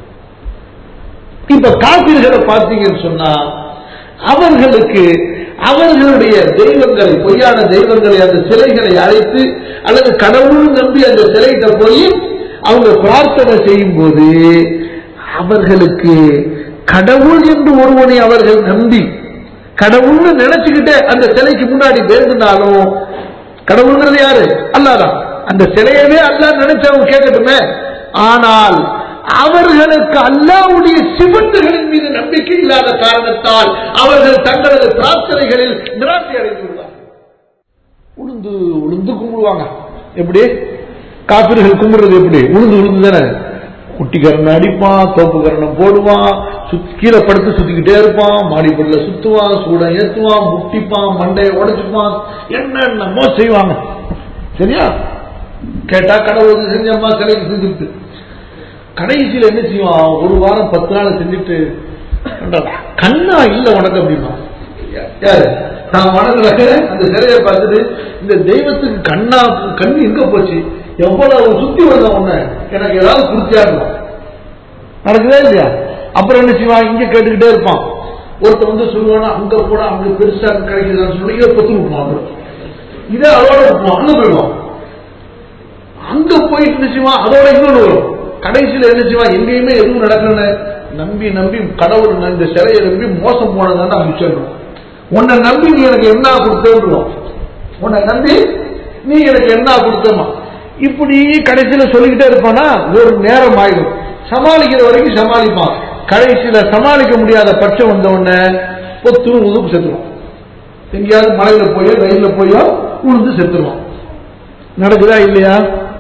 இப்ப காப்பீர்களை பார்த்தீங்கன்னு சொன்னா அவர்களுக்கு அவர்களுடைய தெய்வங்களை பொய்யான தெய்வங்களை அந்த சிலைகளை அழைத்து அல்லது கடவுள் நம்பி அந்த சிலைகிட்ட போய் அவங்க பிரார்த்தனை செய்யும் போது அவர்களுக்கு கடவுள் என்று ஒருவனை அவர்கள் நம்பி கடவுள்னு நினைச்சுக்கிட்டே அந்த சிலைக்கு முன்னாடி வேண்டுனாலும் கடவுள்ங்கிறது யாரு அல்லாதான் அந்த சிலையவே அல்லா நினைச்சு அவங்க கேட்கட்டுமே ஆனால் அவர்களுக்கு அல்லாவுடைய சிவத்துகளின் மீது நம்பிக்கை இல்லாத காரணத்தால் அவர்கள் தங்களது பிரார்த்தனைகளில் நிராசை அடைந்து விடுவார்கள் உளுந்து உளுந்து கும்பிடுவாங்க எப்படி காப்பிர்கள் கும்பிடுறது எப்படி உளுந்து உளுந்து தானே குட்டிக்கரணை அடிப்பான் தோப்புக்கரணை போடுவான் சுத் கீழே படுத்து சுத்திக்கிட்டே இருப்பான் மாடிப்படில சுத்துவான் சூட ஏத்துவான் முட்டிப்பான் மண்டையை உடைச்சுப்பான் என்னென்னமோ செய்வாங்க சரியா கேட்டா கடவுளுக்கு செஞ்சம்மா சிலைக்கு செஞ்சுட்டு கடைசியில் என்ன செய்வான் ஒரு வாரம் பத்து நாள் செஞ்சுட்டு "ஏண்டா, கண்ணா இல்ல உனக்கு அப்படின்னா யாரு நான் வணங்குற அந்த சிலையை பார்த்துட்டு இந்த தெய்வத்துக்கு கண்ணா கண்ணு எங்க போச்சு எவ்வளவு சுத்தி வந்த உன்ன எனக்கு ஏதாவது குறிச்சியா இருக்கும் நடக்குதா இல்லையா அப்புறம் என்ன செய்வான் இங்க கேட்டுக்கிட்டே இருப்பான் ஒருத்தர் வந்து சொல்லுவானா அங்க கூட அங்க பெருசா கிடைக்குதுன்னு சொல்லி இதை பத்து விட்டுவான் அப்புறம். இதே அதோட விட்டுவான் அங்க போயிடுவான் அங்க போயிட்டு என்ன செய்வான் அதோட இன்னொன்று வரும் கடைசியில என்ன செய்வான் எங்கேயுமே எதுவும் நடக்கல நம்பி நம்பி கடவுள் இந்த சிலையை நம்பி மோசம் போனதான் அமைச்சிடணும் உன்னை நம்பி நீ எனக்கு என்ன கொடுத்தோம் உன்னை நம்பி நீ எனக்கு என்ன கொடுத்தமா இப்படி கடைசியில சொல்லிக்கிட்டே இருப்பானா ஒரு நேரம் ஆயிடும் சமாளிக்கிற வரைக்கும் சமாளிப்பான் கடைசியில சமாளிக்க முடியாத பட்சம் வந்த உடனே பொத்து உதுப்பு செத்துருவான் எங்கேயாவது மலையில போயோ ரயில்ல போயோ உழுந்து செத்துருவான் நடக்குதா இல்லையா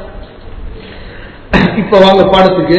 இப்ப வாங்க பாடத்துக்கு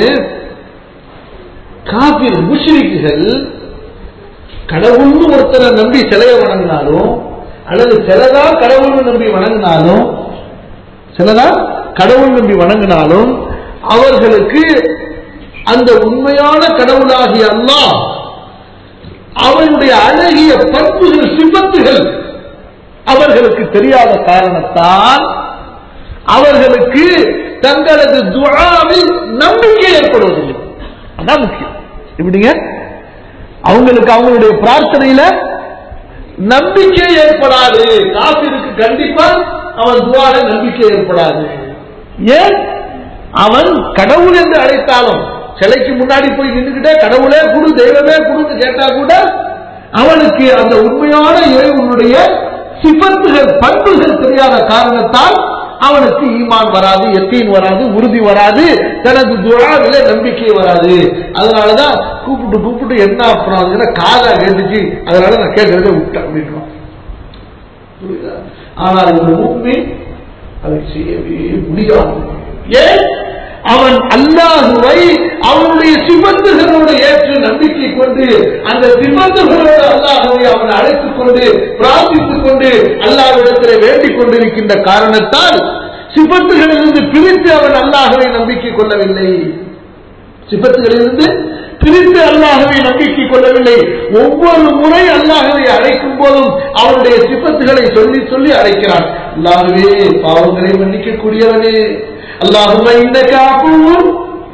காபிர் முஷ்ரிக்குகள் கடவுள்னு ஒருத்தரை நம்பி சிலையை வணங்கினாலும் அல்லது சிலதா கடவுள்னு நம்பி வணங்கினாலும் சிலதா கடவுள் நம்பி வணங்கினாலும் அவர்களுக்கு அந்த உண்மையான கடவுளாகிய அல்லாஹ் அவனுடைய அழகிய பண்புகள் சிபத்துகள் அவர்களுக்கு தெரியாத காரணத்தால் அவர்களுக்கு தங்களது துஆவில் நம்பிக்கை ஏற்படுவதில்லை அதான் முக்கியம் எப்படிங்க அவங்களுக்கு அவங்களுடைய பிரார்த்தனையில நம்பிக்கை ஏற்படாது காசிருக்கு கண்டிப்பா அவன் துவால நம்பிக்கை ஏற்படாது ஏன் அவன் கடவுள் என்று அழைத்தாலும் சிலைக்கு முன்னாடி போய் நின்றுகிட்டே கடவுளே குடு தெய்வமே குடுன்னு கேட்டா கூட அவனுக்கு அந்த உண்மையான இறைவனுடைய சிபத்துகள் பண்புகள் தெரியாத காரணத்தால் அவனுக்கு ஈமான் வராது எத்தீன் வராது உறுதி வராது தனது துவாவில நம்பிக்கை வராது அதனாலதான் கூப்பிட்டு கூப்பிட்டு என்ன அப்புறம் அதுக்கு காதா கேட்டுச்சு அதனால நான் கேட்கறத விட்டேன் அப்படின்னு புரியுதா ஆனால் ஒரு உண்மை அதை செய்யவே முடியாது ஏன் அவன் அல்லாஹுவை அவனுடைய சிபத்துகளோடு ஏற்று நம்பிக்கை கொண்டு அந்த சிபத்துகளோடு அல்லாஹுவை அவன் அழைத்துக் கொண்டு பிரார்த்தித்துக் கொண்டு அல்லாஹ்விடத்தில் வேண்டிக் கொண்டிருக்கின்ற காரணத்தால் சிபத்துகளிலிருந்து பிரித்து அவன் அல்லாஹுவை நம்பிக்கை கொள்ளவில்லை சிபத்துகளிலிருந்து பிரித்து அல்லாஹவை நம்பிக்கை கொள்ளவில்லை ஒவ்வொரு முறை அல்லாஹவை அழைக்கும் போதும் அவனுடைய சிபத்துகளை சொல்லி சொல்லி அழைக்கிறான் அல்லாஹுவே பாவங்களை மன்னிக்க கூடியவனே அல்லாஹும இந்த காப்பும்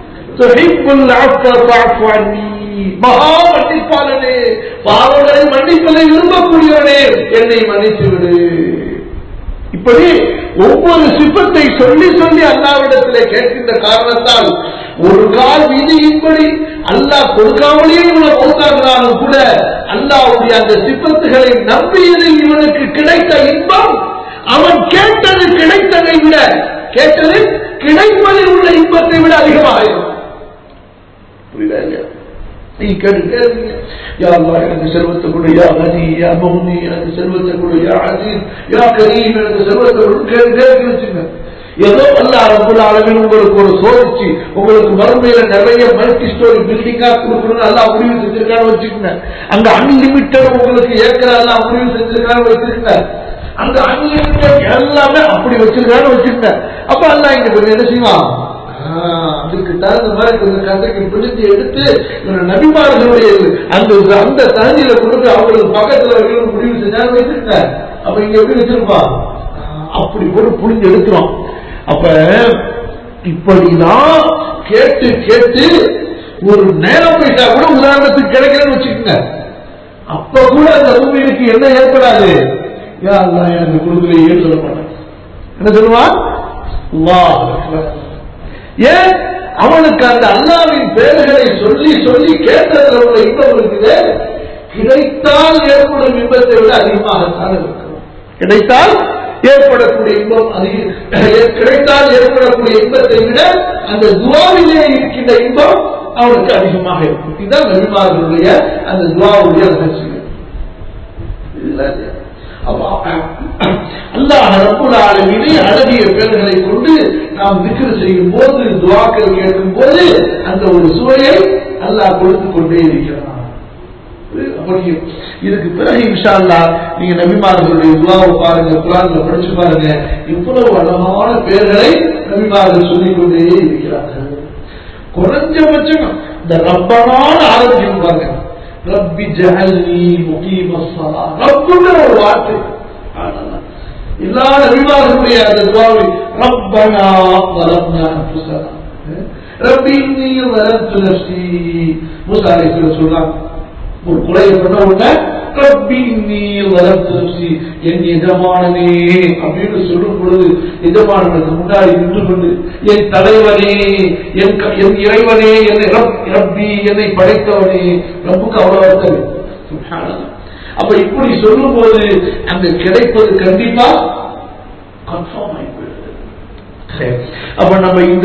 மகா மன்னிப்பாளனே பாவங்களை மன்னிப்பதை விரும்பக்கூடியவனே என்னை மன்னித்து விடு இப்படி ஒவ்வொரு சிப்பத்தை சொல்லி சொல்லி அல்லாவிடத்திலே கேட்கின்ற காரணத்தால் ஒரு கால் விதியின்படி அல்லாஹ் கொடுக்காமலேயே இவனை கொடுத்தார்களாலும் கூட அல்லாவுடைய அந்த சிப்பத்துகளை நம்பியதில் இவனுக்கு கிடைத்த இன்பம் அவன் கேட்டது கிடைத்ததை விட கேட்டது கிடைப்பதில் உள்ள இன்பத்தை விட அதிகமாக இருக்கும் புரியுதா இல்லையா நீங்க கேட்டுட்டே இருக்கீங்க யா அல்லாஹ் எனக்கு செல்வத்தை கொடு யா கனி யா மௌனி எனக்கு செல்வத்தை கொடு யா அசீஸ் யா கரீம் எனக்கு செல்வத்தை கொடு கேட்டுட்டே இருக்கு வச்சுங்க ஏதோ அல்ல ரப்புல் அளவில் உங்களுக்கு ஒரு சோதிச்சு உங்களுக்கு மறுமையில நிறைய மல்டி ஸ்டோரி பில்டிங்கா கொடுக்கணும்னு எல்லாம் முடிவு செஞ்சிருக்கான்னு வச்சுக்கோங்க அங்க அன்லிமிட்டட் உங்களுக்கு ஏக்கர் எல்லாம் முடிவு செஞ்சிருக்கான்னு வச்சுக்கோங்க அங்க அன்லிமிட்டட் எல்லாமே அப்படி வச்சிருக்கான்னு வச்சுக்கோங்க அப்ப எல்லாம் இங்க கொஞ்சம் என்ன செய்வான் அதுக்கு தகுந்த மாதிரி கொஞ்சம் கதைக்கு பிடிச்சி எடுத்து இவங்க நபிமார்களுடைய அந்த அந்த தகுதியில கொடுத்து அவங்களுக்கு பக்கத்துல வைக்கணும் முடிவு செஞ்சாலும் வச்சிருக்க அப்ப இங்க எப்படி வச்சிருப்பான் அப்படி போட்டு புளிஞ்சு எடுக்கிறோம் அப்ப இப்படிதான் கேட்டு கேட்டு ஒரு நேரம் பைசா கூட உதாரணத்துக்கு கிடைக்கிறேன்னு வச்சுக்கோங்க அப்ப கூட அந்த ரூமிற்கு என்ன ஏற்படாது யா அல்லா எனக்கு கொடுக்கலையே சொல்ல மாட்டேன் என்ன சொல்லுவான் அல்லாஹ் அக்பர். ஏன் அவனுக்கு அந்த அல்லாவின் பெயர்களை சொல்லி சொல்லி கேட்டதுல உள்ள இன்பம் இருக்குது கிடைத்தால் ஏற்படும் இன்பத்தை விட அதிகமாகத்தான் இருக்கும் கிடைத்தால் ஏற்படக்கூடிய இன்பம் அதிக கிடைத்தால் ஏற்படக்கூடிய இன்பத்தை விட அந்த துவாவிலே இருக்கின்ற இன்பம் அவனுக்கு அதிகமாக இருக்கும் இதுதான் நபிமார்களுடைய அந்த துவாவுடைய ரகசியம் இல்ல அப்ப அல்லாஹ் ரப்புல் ஆலமீனை அழகிய பெயர்களை கொண்டு நாம் திக்ர் செய்யும் போது துவாக்கள் கேட்கும் போது அந்த ஒரு சுவையை அல்லாஹ் கொடுத்து கொண்டே இருக்கிறான் அப்ப நீங்க இதுக்கு பிறகு இன்ஷா அல்லாஹ் நீங்க நபிமார்களுடைய துவாவை பாருங்க குரான்ல படிச்சு பாருங்க இவ்வளவு அழகான பெயர்களை நபிமார்கள் சொல்லிக் கொண்டே இருக்கிறார்கள் குறைஞ்சபட்சம் இந்த ரப்பனான ஆரோக்கியம் பாருங்க ரப்பி ஜஹல்னி முகீமஸ்ஸலா ரப்புங்கிற ஒரு வார்த்தை ஆனா, எல்லா நபிமார்களுடைய அந்த துவாவை ரப்பனா வலம்னா அன்ஃபுஸனா ரப்பி இன்னி வலம்து நஃப்ஸி மூசா அலைஹிஸ்ஸலாம் சொல்றாங்க ஒரு கொலையை பண்ண உடனே ரப்பி இன்னி வலம்து நஃப்ஸி என் எஜமானனே அப்படின்னு சொல்லும் பொழுது எஜமானனுக்கு முன்னாடி நின்று கொண்டு என் தலைவனே என் க- என் இறைவனே என்னை ரப் ரப்பி என்னை படைத்தவனே ரப்புக்கு அவ்வளவு அர்த்தம் இருக்கு. சுப்ஹானல்லாஹ். அப்ப இப்படி சொல்லும் போது அந்த கிடைப்பது கண்டிப்பா கன்ஃபார்ம் ஆகி போயிடுது சரி. அப்ப நம்ம இந்த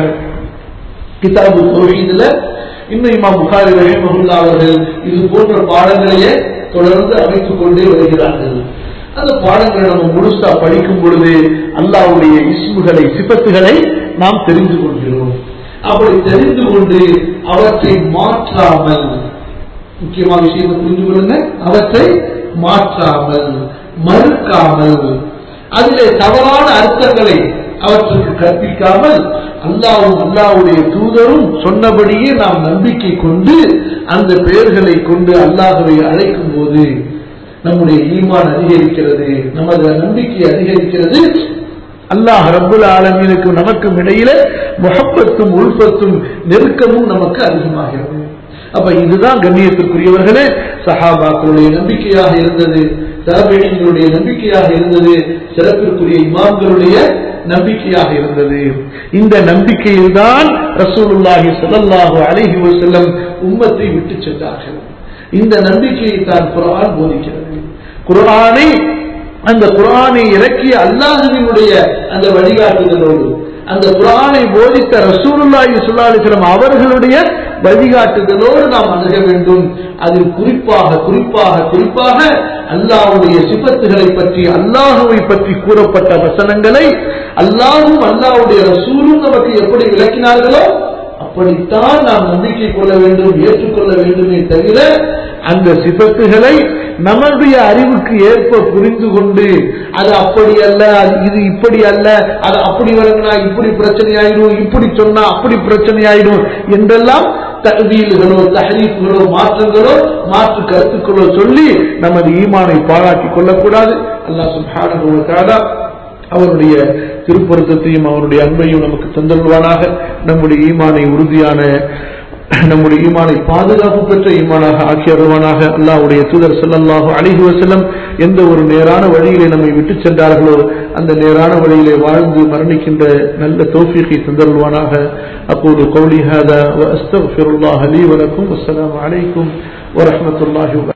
கிதாபு தௌஹீதுல இன்னும் இமாம் புகாரி ரஹிமஹுல்லா அவர்கள் இது போன்ற பாடங்களையே தொடர்ந்து அமைத்துக் கொண்டே வருகிறார்கள் அந்த பாடங்களை நம்ம முழுசா படிக்கும் பொழுது அல்லாஹ்வுடைய இஸ்முகளை சிபத்துகளை நாம் தெரிந்து கொள்கிறோம் அப்படி தெரிந்து கொண்டு அவற்றை மாற்றாமல் முக்கியமான விஷயத்தை புரிந்து கொள்ளுங்க அவற்றை மாற்றாமல் மறுக்காமல் அதிலே தவறான அர்த்தங்களை அவற்றுக்கு கற்பிக்காமல் அல்லாவும் அல்லாவுடைய தூதரும் சொன்னபடியே நாம் நம்பிக்கை கொண்டு அந்த பெயர்களை கொண்டு அல்லாஹவை அழைக்கும் போது நம்முடைய ஈமான் அதிகரிக்கிறது நமது நம்பிக்கை அதிகரிக்கிறது அல்லாஹ் ரப்புல் ஆலமீனுக்கு நமக்கும் இடையில முகப்பத்தும் உள்பத்தும் நெருக்கமும் நமக்கு அதிகமாகிறது அப்ப இதுதான் கண்ணியத்திற்குரியவர்களே சஹாபாக்களுடைய நம்பிக்கையாக இருந்தது தாபியங்களுடைய நம்பிக்கையாக இருந்தது சிறப்பிற்குரிய இமாம்களுடைய நம்பிக்கையாக இருந்தது இந்த நம்பிக்கையில் தான் ரசூலுல்லாஹி ஸல்லல்லாஹு அலைஹி வஸல்லம் உம்மத்தை விட்டு சென்றார்கள் இந்த நம்பிக்கையை தான் குர்ஆன் போதிக்கிறது குர்ஆனை அந்த குர்ஆனை இறக்கிய அல்லாஹுவினுடைய அந்த வழிகாட்டுதலோடு அந்த குர்ஆனை போதித்த ரசூலுல்லாஹி ஸல்லல்லாஹு அலைஹி வஸல்லம் அவர்களுடைய வழிகாட்டுதலோடு நாம் அணுக வேண்டும் அதில் குறிப்பாக குறிப்பாக குறிப்பாக அல்லாஹ்வுடைய சிபத்துகளை பற்றி அல்லாஹுவை பற்றி கூறப்பட்ட வசனங்களை அல்லாஹும் அல்லாஹ்வுடைய ரசூலும் நமக்கு எப்படி விளக்கினார்களோ அப்படித்தான் நாம் நம்பிக்கை கொள்ள வேண்டும் ஏற்றுக்கொள்ள வேண்டுமே தவிர அந்த சிபத்துகளை நம்முடைய அறிவுக்கு ஏற்ப புரிந்து கொண்டு அது அப்படி அல்ல அது இது இப்படி அல்ல அது அப்படி வழங்கினா இப்படி பிரச்சனை ஆயிடும் இப்படி சொன்னா அப்படி பிரச்சனை ஆயிடும் என்றெல்லாம் தகுதியில்களோ தஹரீஃப்களோ மாற்றங்களோ மாற்று கருத்துக்களோ சொல்லி நமது ஈமானை பாராட்டிக் கொள்ளக்கூடாது அல்லாஹ் சுப்ஹானஹு வ தஆலா அவருடைய திருப்பொருத்தத்தையும் அவருடைய அன்பையும் நமக்கு தந்தருவானாக நம்முடைய ஈமானை உறுதியான நம்முடைய ஈமானை பாதுகாப்பு பெற்ற ஈமானாக ஆக்கி அருள்வானாக அல்லாஹ்வுடைய தூதர் ஸல்லல்லாஹு அலைஹி வஸல்லம் எந்த ஒரு நேரான வழியிலே நம்மை விட்டு சென்றார்களோ அந்த நேரான வழியிலே வாழ்ந்து மரணிக்கின்ற நல்ல தௌஃபீகை தந்தருள்வானாக அப்போது கௌலி ஹாதா வ அஸ்தக்ஃபிருல்லாஹ லீ வலக்கும் வஸ்ஸலாமு அலைக்கும் வரஹ்மத்துல்லாஹி வ